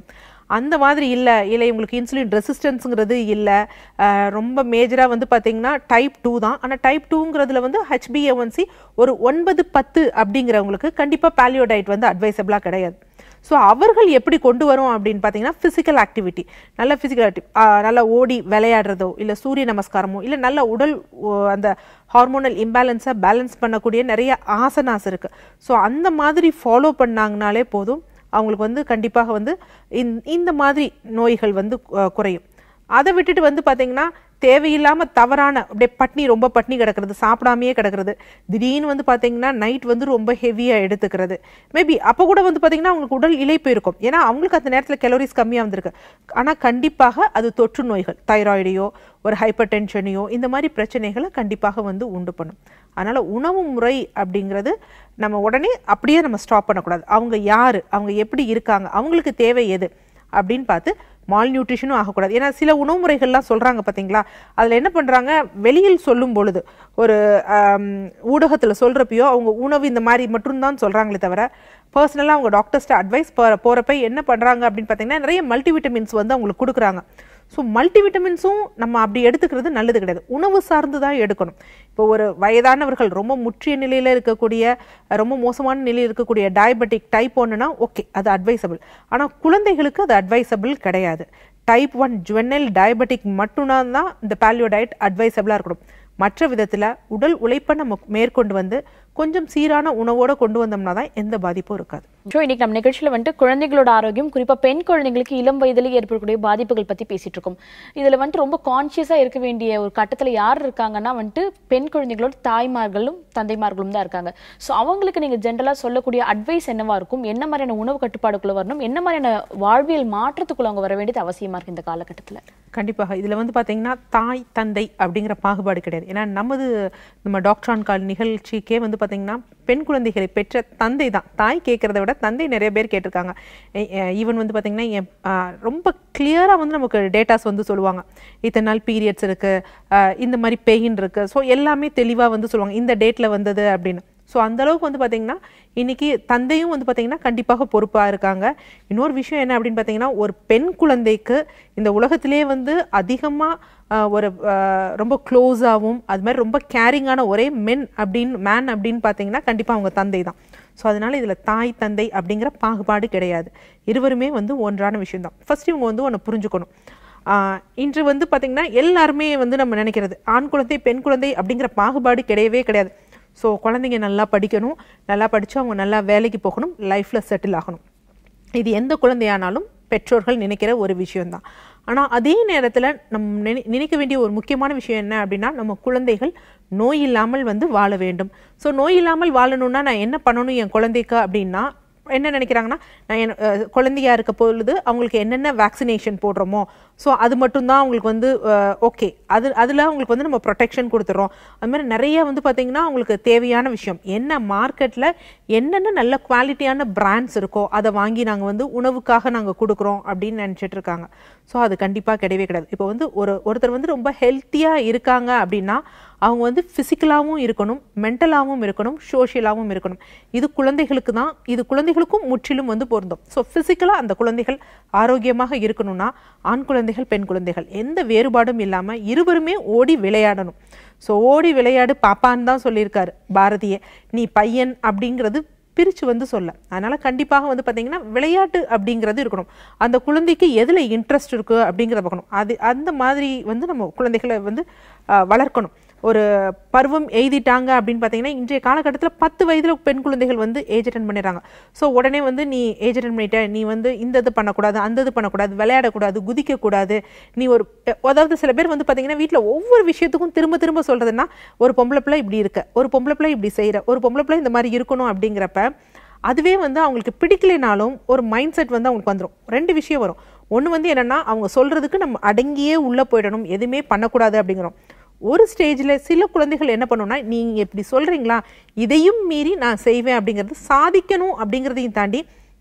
Speaker 2: அந்த மாதிரி இல்லை இல்லை இவங்களுக்கு இன்சுலின் ரெசிஸ்டன்ஸுங்கிறது இல்லை ரொம்ப மேஜராக வந்து பார்த்தீங்கன்னா டைப் டூ தான் ஆனால் டைப் டூங்கிறதுல வந்து ஹெச்பிஏஒன்சி ஒரு ஒன்பது பத்து அப்படிங்கிறவங்களுக்கு கண்டிப்பாக பேலியோ டயட் வந்து அட்வைசபிளாக கிடையாது ஸோ அவர்கள் எப்படி கொண்டு வரும் அப்படின்னு பார்த்தீங்கன்னா ஃபிசிக்கல் ஆக்டிவிட்டி நல்ல ஃபிசிக்கல் ஆக்டிவ் நல்லா ஓடி விளையாடுறதோ இல்லை சூரிய நமஸ்காரமோ இல்லை நல்ல உடல் ஓ, அந்த ஹார்மோனல் இம்பேலன்ஸை பேலன்ஸ் பண்ணக்கூடிய நிறைய ஆசனாஸ் இருக்கு ஸோ அந்த மாதிரி ஃபாலோ பண்ணாங்கனாலே போதும் அவங்களுக்கு வந்து கண்டிப்பாக வந்து இந்த- இந்த மாதிரி நோய்கள் வந்து அஹ், குறையும் அதை விட்டுட்டு வந்து பார்த்தீங்கன்னா தேவையில்லாம தவறான அப்படியே பட்னி ரொம்ப பட்னி கிடக்கிறது சாப்பிடாமையே கிடக்கிறது திடீர்னு வந்து பார்த்தீங்கன்னா நைட் வந்து ரொம்ப ஹெவியாக எடுத்துக்கிறது மேபி அப்போ கூட வந்து பார்த்தீங்கன்னா அவங்களுக்கு உடல் இழைப்பு இருக்கும் ஏன்னா அவங்களுக்கு அந்த நேரத்தில் கலோரிஸ் கம்மியாக வந்திருக்கு ஆனால் கண்டிப்பாக அது தொற்று நோய்கள் தைராய்டையோ ஒரு ஹைப்பர் டென்ஷனையோ இந்த மாதிரி பிரச்சனைகளை கண்டிப்பாக வந்து உண்டு பண்ணும் அதனால உணவு முறை அப்படிங்கிறது நம்ம உடனே அப்படியே நம்ம ஸ்டாப் பண்ணக்கூடாது அவங்க யாரு அவங்க எப்படி இருக்காங்க அவங்களுக்கு தேவை எது அப்படின்னு பார்த்து மால் நியூட்ரிஷனும் ஆகக்கூடாது ஏன்னா சில உணவு முறைகள்லாம் சொல்றாங்க பாத்தீங்களா அதுல என்ன பண்றாங்க வெளியில் சொல்லும் பொழுது ஒரு ஆம், ஊடகத்துல சொல்றப்பயோ அவங்க உணவு இந்த மாதிரி மட்டும்தான் சொல்றாங்களே தவிர பர்சனலாக அவங்க டாக்டர்ஸ்ட்ட அட்வைஸ் போகிறப்ப என்ன பண்ணுறாங்க அப்படின்னு பார்த்தீங்கன்னா நிறைய மல்டிவிட்டமின்ஸ் வந்து அவங்களுக்கு கொடுக்குறாங்க ஸோ மல்டிவிட்டமின்ஸும் நம்ம அப்படி எடுத்துக்கிறது நல்லது கிடையாது உணவு சார்ந்து தான் எடுக்கணும் இப்போ ஒரு வயதானவர்கள் ரொம்ப முற்றிய நிலையில் இருக்கக்கூடிய ரொம்ப மோசமான நிலையில் இருக்கக்கூடிய டயபெட்டிக் டைப் ஒன்றுனா ஓகே அது அட்வைசபிள் ஆனால் குழந்தைகளுக்கு அது அட்வைசபிள் கிடையாது டைப் ஒன் ஜுவனல் டயபெட்டிக் மட்டும்தான் தான் இந்த பேலியோ டயட் அட்வைசபிளாக இருக்கணும் மற்ற விதத்தில் உடல் உழைப்பை நம்ம மேற்கொண்டு வந்து கொஞ்சம் சீரான உணவோட கொண்டு வந்தோம்னா தான் எந்த பாதிப்பும் இருக்காது
Speaker 1: ஸோ இன்னைக்கு நம்ம நிகழ்ச்சியில வந்துட்டு குழந்தைகளோட ஆரோக்கியம் குறிப்பா பெண் குழந்தைங்களுக்கு இளம் வயதிலேயே ஏற்படக்கூடிய பாதிப்புகள் பத்தி பேசிட்டு இருக்கோம் இதுல வந்துட்டு ரொம்ப கான்சியஸா இருக்க வேண்டிய ஒரு கட்டத்துல யார் இருக்காங்கன்னா வந்துட்டு பெண் குழந்தைகளோட தாய்மார்களும் தந்தைமார்களும் தான் இருக்காங்க ஸோ அவங்களுக்கு நீங்க ஜென்ரலா சொல்லக்கூடிய அட்வைஸ் என்னவா இருக்கும் என்ன மாதிரியான உணவு கட்டுப்பாடுக்குள்ள வரணும் என்ன மாதிரியான வாழ்வியல் மாற்றத்துக்குள்ள அவங்க வர வேண்டியது அவசியமா இருக்கு இந்த காலகட்டத்துல
Speaker 2: கண்டிப்பாக இதில் வந்து பார்த்தீங்கன்னா தாய் தந்தை அப்படிங்கிற பாகுபாடு கிடையாது ஏன்னா நமது நம்ம டாக்டர் ஆன் கால் நிகழ்ச்சிக்கே வந்து பார்த்தீங்கன்னா பெண் குழந்தைகளை பெற்ற தந்தை தான் தாய் கேட்குறத விட தந்தை நிறைய பேர் கேட்டிருக்காங்க ஈவன் வந்து பார்த்தீங்கன்னா என் ஆ, ரொம்ப கிளியராக வந்து நமக்கு டேட்டாஸ் வந்து சொல்லுவாங்க இத்தனை நாள் பீரியட்ஸ் இருக்குது இந்த மாதிரி பெயின் இருக்குது ஸோ எல்லாமே தெளிவாக வந்து சொல்லுவாங்க இந்த டேட்டில் வந்தது அப்படின்னு ஸோ அந்த அளவுக்கு வந்து பார்த்தீங்கன்னா இன்னைக்கு தந்தையும் வந்து பார்த்தீங்கன்னா கண்டிப்பாக பொறுப்பாக இருக்காங்க இன்னொரு விஷயம் என்ன அப்படின்னு பார்த்தீங்கன்னா ஒரு பெண் குழந்தைக்கு இந்த உலகத்திலேயே வந்து அதிகமாக ஒரு ஆஹ், ரொம்ப க்ளோஸாகவும் அது மாதிரி ரொம்ப கேரிங்கான ஒரே மென் அப்படின்னு மேன் அப்படின்னு பார்த்தீங்கன்னா கண்டிப்பாக அவங்க தந்தை தான் ஸோ அதனால இதில் தாய் தந்தை அப்படிங்கிற பாகுபாடு கிடையாது இருவருமே வந்து ஒன்றான விஷயம்தான் ஃபர்ஸ்ட் இவங்க வந்து ஒன்று புரிஞ்சுக்கணும் ஆஹ் இன்று வந்து பார்த்தீங்கன்னா எல்லாருமே வந்து நம்ம நினைக்கிறது ஆண் குழந்தை பெண் குழந்தை அப்படிங்கிற பாகுபாடு கிடையவே கிடையாது ஸோ குழந்தைங்க நல்லா படிக்கணும் நல்லா படித்து அவங்க நல்லா வேலைக்கு போகணும் லைஃப்பில் செட்டில் ஆகணும் இது எந்த குழந்தையானாலும் பெற்றோர்கள் நினைக்கிற ஒரு விஷயம்தான் ஆனால் அதே நேரத்தில் நம் நினை நினைக்க வேண்டிய ஒரு முக்கியமான விஷயம் என்ன அப்படின்னா நம்ம குழந்தைகள் நோய் இல்லாமல் வந்து வாழ வேண்டும் ஸோ நோய் இல்லாமல் வாழணும்னா நான் என்ன பண்ணணும் என் குழந்தைக்கு அப்படின்னா என்ன நினைக்கிறாங்கன்னா நான் என் அஹ், குழந்தையா இருக்க பொழுது அவங்களுக்கு என்னென்ன வேக்சினேஷன் போடுறோமோ ஸோ அது மட்டும்தான் அவங்களுக்கு வந்து ஓகே அது அதில் அவங்களுக்கு வந்து நம்ம ப்ரொடெக்ஷன் கொடுத்துறோம் அது மாதிரி நிறைய வந்து பார்த்தீங்கன்னா அவங்களுக்கு தேவையான விஷயம் என்ன மார்க்கெட்டில் என்னென்ன நல்ல குவாலிட்டியான பிராண்ட்ஸ் இருக்கோ அதை வாங்கி நாங்கள் வந்து உணவுக்காக நாங்கள் கொடுக்குறோம் அப்படின்னு நினச்சிட்டு இருக்காங்க ஸோ அது கண்டிப்பாக கிடையவே கிடையாது இப்போ வந்து ஒரு ஒருத்தர் வந்து ரொம்ப ஹெல்த்தியாக இருக்காங்க அப்படின்னா அவங்க வந்து ஃபிசிக்கலாகவும் இருக்கணும் மென்டலாகவும் இருக்கணும் சோஷியலாகவும் இருக்கணும் இது குழந்தைகளுக்கு தான் இது குழந்தைகளுக்கும் முற்றிலும் வந்து பொருந்தும் ஸோ ஃபிசிக்கலாக அந்த குழந்தைகள் ஆரோக்கியமாக இருக்கணும்னா ஆண் குழந்தைகள் பெண் குழந்தைகள் எந்த வேறுபாடும் இல்லாமல் இருவருமே ஓடி விளையாடணும் ஸோ ஓடி விளையாடு பாப்பான்னு தான் சொல்லியிருக்காரு பாரதியே நீ பையன் அப்படிங்கிறது பிரித்து வந்து சொல்ல அதனால கண்டிப்பாக வந்து பார்த்தீங்கன்னா விளையாட்டு அப்படிங்கிறது இருக்கணும் அந்த குழந்தைக்கு எதில் இன்ட்ரெஸ்ட் இருக்கு அப்படிங்கிறத பார்க்கணும் அது அந்த மாதிரி வந்து நம்ம குழந்தைகளை வந்து ஆஹ், வளர்க்கணும் ஒரு பருவம் எய்திட்டாங்க அப்படின்னு பார்த்தீங்கன்னா இன்றைய காலகட்டத்தில் பத்து வயதில் பெண் குழந்தைகள் வந்து ஏஜ் அட்டன் பண்ணிடுறாங்க ஸோ உடனே வந்து நீ ஏஜ் அட்டன் பண்ணிட்ட நீ வந்து இந்த இது பண்ணக்கூடாது அந்த இது பண்ணக்கூடாது விளையாடக்கூடாது குதிக்கக்கூடாது நீ ஒரு அதாவது சில பேர் வந்து பார்த்தீங்கன்னா வீட்டில் ஒவ்வொரு விஷயத்துக்கும் திரும்ப திரும்ப சொல்கிறதுனா ஒரு பொம்பளை பிள்ளை இப்படி இருக்க ஒரு பொம்பளை பிள்ளை இப்படி செய்கிற ஒரு பொம்பளை பிள்ளை இந்த மாதிரி இருக்கணும் அப்படிங்கிறப்ப அதுவே வந்து அவங்களுக்கு பிடிக்கலைனாலும் ஒரு மைண்ட் செட் வந்து அவங்களுக்கு வந்துடும் ரெண்டு விஷயம் வரும் ஒன்று வந்து என்னன்னா அவங்க சொல்றதுக்கு நம்ம அடங்கியே உள்ளே போயிடணும் எதுவுமே பண்ணக்கூடாது அப்படிங்கிறோம் ஒரு ஸ்டேஜில் சில குழந்தைகள் என்ன பண்ணுன்னா நீங்கள் இப்படி சொல்கிறீங்களா இதையும் மீறி நான் செய்வேன் அப்படிங்கிறது சாதிக்கணும் அப்படிங்கிறதையும் தாண்டி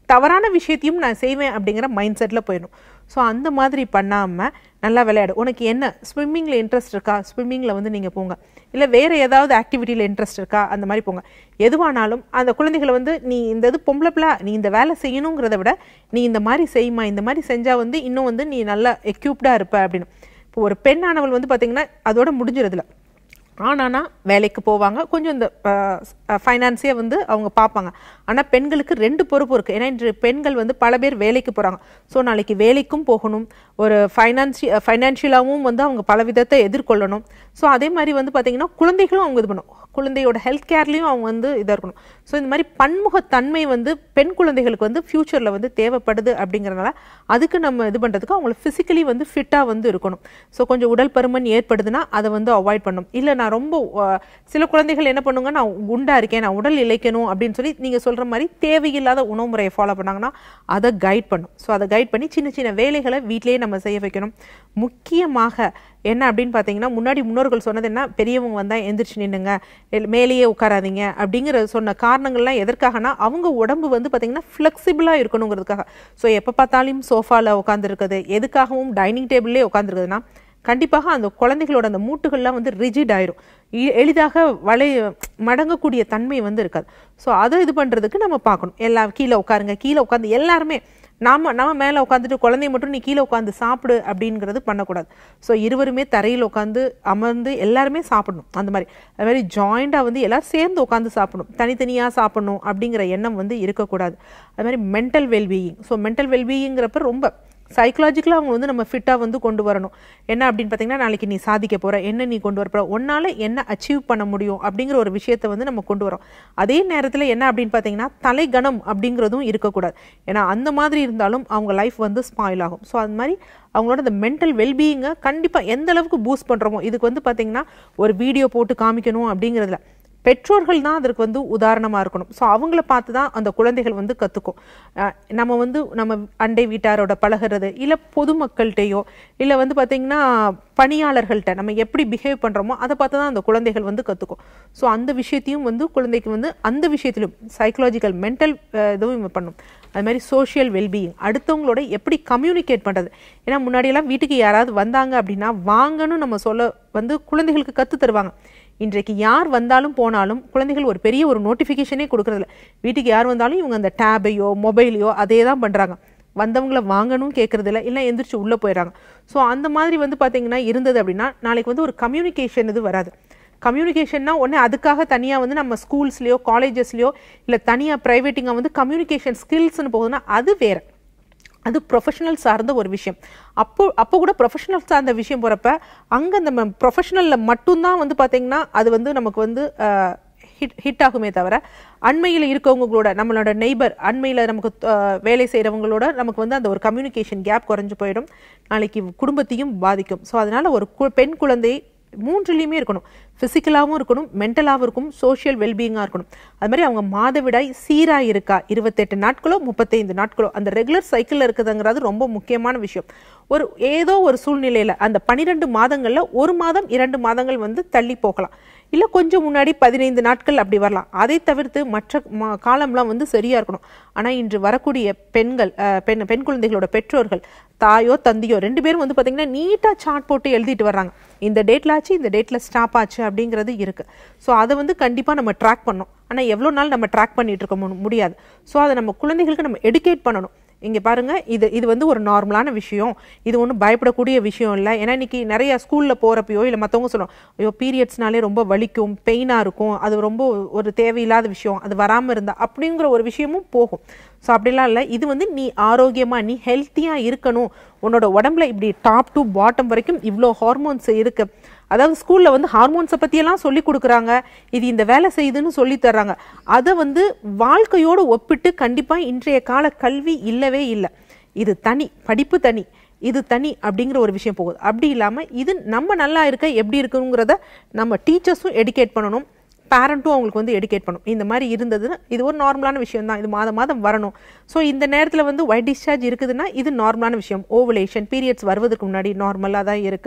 Speaker 2: தவறான விஷயத்தையும் நான் செய்வேன் அப்படிங்கிற மைண்ட் செட்டில் போயிடும் ஸோ அந்த மாதிரி பண்ணாமல் நல்லா விளையாடு உனக்கு என்ன ஸ்விம்மிங்கில் இன்ட்ரெஸ்ட் இருக்கா ஸ்விம்மிங்கில் வந்து நீங்கள் போங்க இல்லை வேறு ஏதாவது ஆக்டிவிட்டியில் இன்ட்ரெஸ்ட் இருக்கா அந்த மாதிரி போங்க எதுவானாலும் அந்த குழந்தைகளை வந்து நீ இந்த இது பொம்பளை பிள்ளை நீ இந்த வேலை செய்யணுங்கிறத விட நீ இந்த மாதிரி செய்யுமா இந்த மாதிரி செஞ்சால் வந்து இன்னும் வந்து நீ நல்லா எக்யூப்டாக இருப்ப அப்படின்னு இப்போ ஒரு பெண்ணானவள் வந்து பார்த்தீங்கன்னா அதோட முடிஞ்சிருதுல ஆனானா வேலைக்கு போவாங்க கொஞ்சம் இந்த ஃபைனான்ஸே வந்து அவங்க பார்ப்பாங்க ஆனால் பெண்களுக்கு ரெண்டு பொறுப்பு இருக்குது ஏன்னா இன்று பெண்கள் வந்து பல பேர் வேலைக்கு போகிறாங்க ஸோ நாளைக்கு வேலைக்கும் போகணும் ஒரு ஃபைனான்சி ஃபைனான்ஷியலாகவும் வந்து அவங்க பல விதத்தை எதிர்கொள்ளணும் ஸோ அதே மாதிரி வந்து பார்த்திங்கன்னா குழந்தைகளும் அவங்க இது பண்ணணும் குழந்தையோட ஹெல்த் கேர்லேயும் அவங்க வந்து இதாக இருக்கணும் ஸோ இந்த மாதிரி பன்முகத்தன்மை வந்து பெண் குழந்தைகளுக்கு வந்து ஃப்யூச்சரில் வந்து தேவைப்படுது அப்படிங்கிறனால அதுக்கு நம்ம இது பண்ணுறதுக்கு அவங்கள ஃபிசிக்கலி வந்து ஃபிட்டாக வந்து இருக்கணும் ஸோ கொஞ்சம் உடல் பருமன் ஏற்படுதுன்னா அதை வந்து அவாய்ட் பண்ணணும் இல்லை நான் ரொம்ப அஹ், சில குழந்தைகள் என்ன பண்ணுங்க நான் குண்டா இருக்கேன் நான் உடல் இழைக்கணும் அப்படின்னு சொல்லி நீங்கள் சொல்கிற மாதிரி தேவையில்லாத உணவு முறையை ஃபாலோ பண்ணாங்கன்னா அதை கைட் பண்ணும் ஸோ அதை கைட் பண்ணி சின்ன சின்ன வேலைகளை வீட்டிலேயே நம்ம செய்ய வைக்கணும் முக்கியமாக என்ன அப்படின்னு பார்த்தீங்கன்னா முன்னாடி முன்னோர்கள் சொன்னது என்ன பெரியவங்க வந்தால் எந்திரிச்சு நின்னுங்க இல்ல மேலேயே உட்காராதீங்க அப்படிங்கிற சொன்ன காரணங்கள்லாம் எதற்காகனா அவங்க உடம்பு வந்து பார்த்தீங்கன்னா ஃப்ளெக்சிபிளாக இருக்கணுங்கிறதுக்காக ஸோ எப்போ பார்த்தாலும் சோஃபாவில் உட்காந்துருக்குது எதுக்காகவும் டைனிங் டேபிள்லேயே உட்காந்துருக்குதுன்னா கண்டிப்பாக அந்த குழந்தைகளோட அந்த மூட்டுகள்லாம் வந்து ரிஜிட் ஆயிரும் எ- எளிதாக வளை மடங்கக்கூடிய தன்மை வந்து இருக்காது ஸோ அதை இது பண்ணுறதுக்கு நம்ம பார்க்கணும் எல்லாம் கீழே உட்காருங்க கீழே உட்காந்து எல்லாருமே நாம நம்ம மேலே உட்காந்துட்டு குழந்தைய மட்டும் நீ கீழே உட்காந்து சாப்பிடு அப்படிங்கிறது பண்ணக்கூடாது ஸோ இருவருமே தரையில் உட்காந்து அமர்ந்து எல்லாருமே சாப்பிடணும் அந்த மாதிரி அது மாதிரி ஜாயிண்டாக வந்து எல்லாரும் சேர்ந்து உட்காந்து சாப்பிடணும் தனித்தனியாக சாப்பிடணும் அப்படிங்கிற எண்ணம் வந்து இருக்கக்கூடாது அது மாதிரி மென்டல் வெல்பீயிங் ஸோ மென்டல் வெல்பீயிங்கிறப்ப ரொம்ப சைக்கலாஜிக்கலாக அவங்க வந்து நம்ம ஃபிட்டாக வந்து கொண்டு வரணும் என்ன அப்படின்னு பார்த்தீங்கன்னா நாளைக்கு நீ சாதிக்க போற என்ன நீ கொண்டு வர போற உன்னால என்ன அச்சீவ் பண்ண முடியும் அப்படிங்கிற ஒரு விஷயத்தை வந்து நம்ம கொண்டு வரோம் அதே நேரத்தில் என்ன அப்படின்னு பார்த்தீங்கன்னா தலைகணம் அப்படிங்கிறதும் இருக்கக்கூடாது ஏன்னா அந்த மாதிரி இருந்தாலும் அவங்க லைஃப் வந்து ஸ்பாயில் ஆகும் ஸோ அது மாதிரி அவங்களோட இந்த மென்டல் வெல்பீயிங்கை கண்டிப்பாக எந்த அளவுக்கு பூஸ்ட் பண்ணுறோமோ இதுக்கு வந்து பார்த்தீங்கன்னா ஒரு வீடியோ போட்டு காமிக்கணும் அப்படிங்கிறதுல பெற்றோர்கள் தான் அதற்கு வந்து உதாரணமாக இருக்கணும் ஸோ அவங்கள பார்த்து தான் அந்த குழந்தைகள் வந்து கற்றுக்கும் நம்ம வந்து நம்ம அண்டை வீட்டாரோட பழகுறது இல்லை பொதுமக்கள்கிட்டயோ இல்லை வந்து பார்த்திங்கன்னா பணியாளர்கள்ட்ட நம்ம எப்படி பிஹேவ் பண்ணுறோமோ அதை பார்த்து தான் அந்த குழந்தைகள் வந்து கற்றுக்கும் ஸோ அந்த விஷயத்தையும் வந்து குழந்தைக்கு வந்து அந்த விஷயத்திலும் சைக்கலாஜிக்கல் மென்டல் இதுவும் இவங்க பண்ணும் அது மாதிரி சோஷியல் வெல்பீயிங் அடுத்தவங்களோட எப்படி கம்யூனிகேட் பண்ணுறது ஏன்னா முன்னாடியெல்லாம் வீட்டுக்கு யாராவது வந்தாங்க அப்படின்னா வாங்கன்னு நம்ம சொல்ல வந்து குழந்தைகளுக்கு கற்று தருவாங்க இன்றைக்கு யார் வந்தாலும் போனாலும் குழந்தைகள் ஒரு பெரிய ஒரு நோட்டிஃபிகேஷனே கொடுக்கறதில்ல வீட்டுக்கு யார் வந்தாலும் இவங்க அந்த டேபையோ மொபைலையோ அதே தான் பண்ணுறாங்க வந்தவங்கள வாங்கணும் கேட்கறதில்ல இல்லை எந்திரிச்சு உள்ளே போயிடுறாங்க ஸோ அந்த மாதிரி வந்து பார்த்தீங்கன்னா இருந்தது அப்படின்னா நாளைக்கு வந்து ஒரு கம்யூனிகேஷன் இது வராது கம்யூனிகேஷன்னா உடனே அதுக்காக தனியாக வந்து நம்ம ஸ்கூல்ஸ்லேயோ காலேஜஸ்லேயோ இல்லை தனியாக ப்ரைவேட்டிங்காக வந்து கம்யூனிகேஷன் ஸ்கில்ஸ்னு போகுதுன்னா அது வேறு அது ப்ரொஃபஷனல் சார்ந்த ஒரு விஷயம் அப்போ அப்போ கூட ப்ரொஃபஷனல் சார்ந்த விஷயம் போகிறப்ப அங்கே நம்ம ப்ரொஃபஷனலில் மட்டும்தான் வந்து பார்த்தீங்கன்னா அது வந்து நமக்கு வந்து ஹிட் ஹிட் ஆகுமே தவிர அண்மையில் இருக்கவங்களோட நம்மளோட நெய்பர் அண்மையில் நமக்கு அஹ், வேலை செய்கிறவங்களோட நமக்கு வந்து அந்த ஒரு கம்யூனிகேஷன் கேப் குறைஞ்சு போயிடும் நாளைக்கு குடும்பத்தையும் பாதிக்கும் ஸோ அதனால ஒரு கு- பெண் குழந்தை மூன்றுலேயுமே இருக்கணும் ஃபிசிக்கலாகவும் இருக்கணும் மென்டலாகவும் இருக்கும் சோஷியல் வெல்பீயிங்காக இருக்கணும் அது மாதிரி அவங்க மாதவிடாய் சீராக இருக்கா இருபத்தெட்டு நாட்களோ முப்பத்தைந்து நாட்களோ அந்த ரெகுலர் சைக்கிளில் இருக்குதுங்கிறது ரொம்ப முக்கியமான விஷயம் ஒரு ஏதோ ஒரு சூழ்நிலையில் அந்த பன்னிரெண்டு மாதங்களில் ஒரு மாதம் இரண்டு மாதங்கள் வந்து தள்ளி போகலாம் இல்லை கொஞ்சம் முன்னாடி பதினைந்து நாட்கள் அப்படி வரலாம் அதை தவிர்த்து மற்ற மா- காலம்லாம் வந்து சரியா இருக்கணும் ஆனால் இன்று வரக்கூடிய பெண்கள் அஹ், பெண் பெண் குழந்தைகளோட பெற்றோர்கள் தாயோ தந்தையோ ரெண்டு பேரும் வந்து பார்த்தீங்கன்னா நீட்டாக சார்ட் போட்டு எழுதிட்டு வர்றாங்க இந்த டேட்ல ஆச்சு இந்த டேட்ல ஸ்டாப் ஆச்சு அப்படிங்கிறது இருக்கு ஸோ அதை வந்து கண்டிப்பாக நம்ம ட்ராக் பண்ணணும் ஆனால் எவ்வளோ நாள் நம்ம ட்ராக் பண்ணிட்டு இருக்க மு- முடியாது ஸோ அதை நம்ம குழந்தைகளுக்கு நம்ம எடுகேட் பண்ணணும் இங்க பாருங்க இது இது வந்து ஒரு நார்மலான விஷயம் இது ஒன்றும் பயப்படக்கூடிய விஷயம் இல்லை ஏன்னா இன்னைக்கு நிறைய ஸ்கூல்ல போறப்பயோ இல்லை மற்றவங்க சொல்லுவோம் ஐயோ பீரியட்ஸ்னாலே ரொம்ப வலிக்கும் பெயினா இருக்கும் அது ரொம்ப ஒரு தேவையில்லாத விஷயம் அது வராம இருந்தா அப்படிங்கிற ஒரு விஷயமும் போகும் ஸோ அப்படிலாம் இல்லை இது வந்து நீ ஆரோக்கியமா நீ ஹெல்த்தியா இருக்கணும் உன்னோட உடம்புல இப்படி டாப் டு பாட்டம் வரைக்கும் இவ்வளோ ஹார்மோன்ஸ் இருக்கு அதாவது ஸ்கூல்ல வந்து ஹார்மோன்ஸை பற்றியெல்லாம் சொல்லி கொடுக்குறாங்க இது இந்த வேலை செய்யுதுன்னு சொல்லி தர்றாங்க அதை வந்து வாழ்க்கையோடு ஒப்பிட்டு கண்டிப்பாக இன்றைய கால கல்வி இல்லவே இல்லை இது தனி படிப்பு தனி இது தனி அப்படிங்கிற ஒரு விஷயம் போகுது அப்படி இல்லாமல் இது நம்ம நல்லா இருக்க எப்படி இருக்குங்கிறத நம்ம டீச்சர்ஸும் எடுகேட் பண்ணணும் பேரண்ட்டும் அவங்களுக்கு வந்து எடுகேட் பண்ணும் இந்த மாதிரி இருந்ததுன்னா இது ஒரு நார்மலான விஷயம் தான் இது மாதம் மாதம் வரணும் ஸோ இந்த நேரத்தில் வந்து ஒயிட் டிஸ்சார்ஜ் இருக்குதுன்னா இது நார்மலான விஷயம் ஓவலேஷன் பீரியட்ஸ் வருவதற்கு முன்னாடி நார்மலாக தான் இருக்குது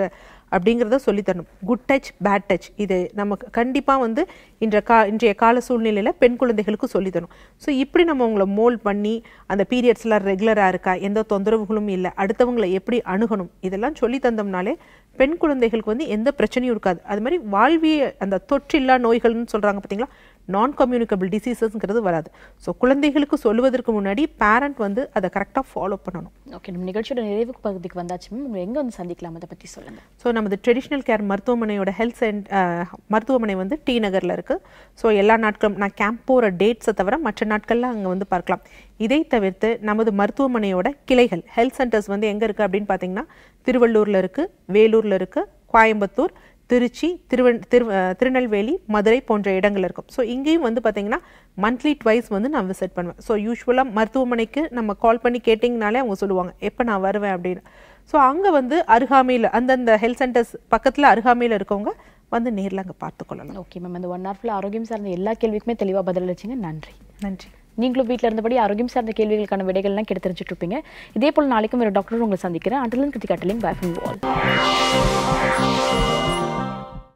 Speaker 2: அப்படிங்கிறத சொல்லித் தரணும் குட் டச் பேட் டச் இது நமக்கு கண்டிப்பாக வந்து இன்ற கா இன்றைய கால சூழ்நிலையில் பெண் குழந்தைகளுக்கு சொல்லித் தரணும் ஸோ இப்படி நம்ம உங்களை மோல்ட் பண்ணி அந்த பீரியட்ஸ்லாம் ரெகுலராக இருக்கா எந்த தொந்தரவுகளும் இல்லை அடுத்தவங்களை எப்படி அணுகணும் இதெல்லாம் சொல்லி தந்தோம்னாலே பெண் குழந்தைகளுக்கு வந்து எந்த பிரச்சனையும் இருக்காது அது மாதிரி வாழ்விய அந்த தொற்றில்லா நோய்கள்னு சொல்கிறாங்க பார்த்தீங்களா நான் கம்யூனிகபிள் டிசீசஸ்ங்கிறது வராது ஸோ குழந்தைகளுக்கு சொல்லுவதற்கு முன்னாடி பேரண்ட் வந்து அதை கரெக்டாக ஃபாலோ பண்ணணும்
Speaker 1: ஓகே நம்ம நிகழ்ச்சியோட நிறைவு பகுதிக்கு வந்தாச்சு மேம் உங்களை எங்க வந்து சந்திக்கலாம் அதை பத்தி சொல்லுங்க
Speaker 2: ஸோ நமது ட்ரெடிஷ்னல் கேர் மருத்துவமனையோட ஹெல்த் சென்ட் மருத்துவமனை வந்து டி நகரில் இருக்குது ஸோ எல்லா நாட்களும் நான் கேம்ப் போகிற டேட்ஸை தவிர மற்ற நாட்களில் அங்கே வந்து பார்க்கலாம் இதை தவிர்த்து நமது மருத்துவமனையோட கிளைகள் ஹெல்த் சென்டர்ஸ் வந்து எங்கே இருக்குது அப்படின்னு பார்த்தீங்கன்னா திருவள்ளூரில் இருக்குது வேலூரில் இருக்குது கோயம்புத்தூர் திருச்சி திருவன் திரு அஹ், திருநெல்வேலி மதுரை போன்ற இடங்கள் இருக்கும் ஸோ இங்கேயும் வந்து பார்த்தீங்கன்னா மந்த்லி ட்வைஸ் வந்து நான் விசிட் பண்ணுவேன் ஸோ யூஸ்வலாக மருத்துவமனைக்கு நம்ம கால் பண்ணி கேட்டிங்கனாலே அவங்க சொல்லுவாங்க எப்போ நான் வருவேன் அப்படின்னு ஸோ அங்கே வந்து அருகாமையில் அந்தந்த ஹெல்த் சென்டர்ஸ் பக்கத்தில் அருகாமையில் இருக்கவங்க வந்து நேரில் அங்கே பார்த்துக்கொள்ளலாம்
Speaker 1: ஓகே மேம் இந்த ஒன் ஹவர்ஃபுல் ஆரோக்கியம் சார்ந்த எல்லா கேள்விக்குமே தெளிவா பதில் அளிச்சிங்க நன்றி
Speaker 2: நன்றி
Speaker 1: நீங்களும் வீட்டில் இருந்தபடி ஆரோக்கியம் சார்ந்த கேள்விகளுக்கான விடைகள்லாம் கெடுத்து தெரிஞ்சுட்டு இருப்பீங்க இதே போல் நாளைக்கும் ஒரு டாக்டர் உங்களை சந்திக்கிறேன் அண்டலன் கிருத்திகாட்டலிங் பேக் வால்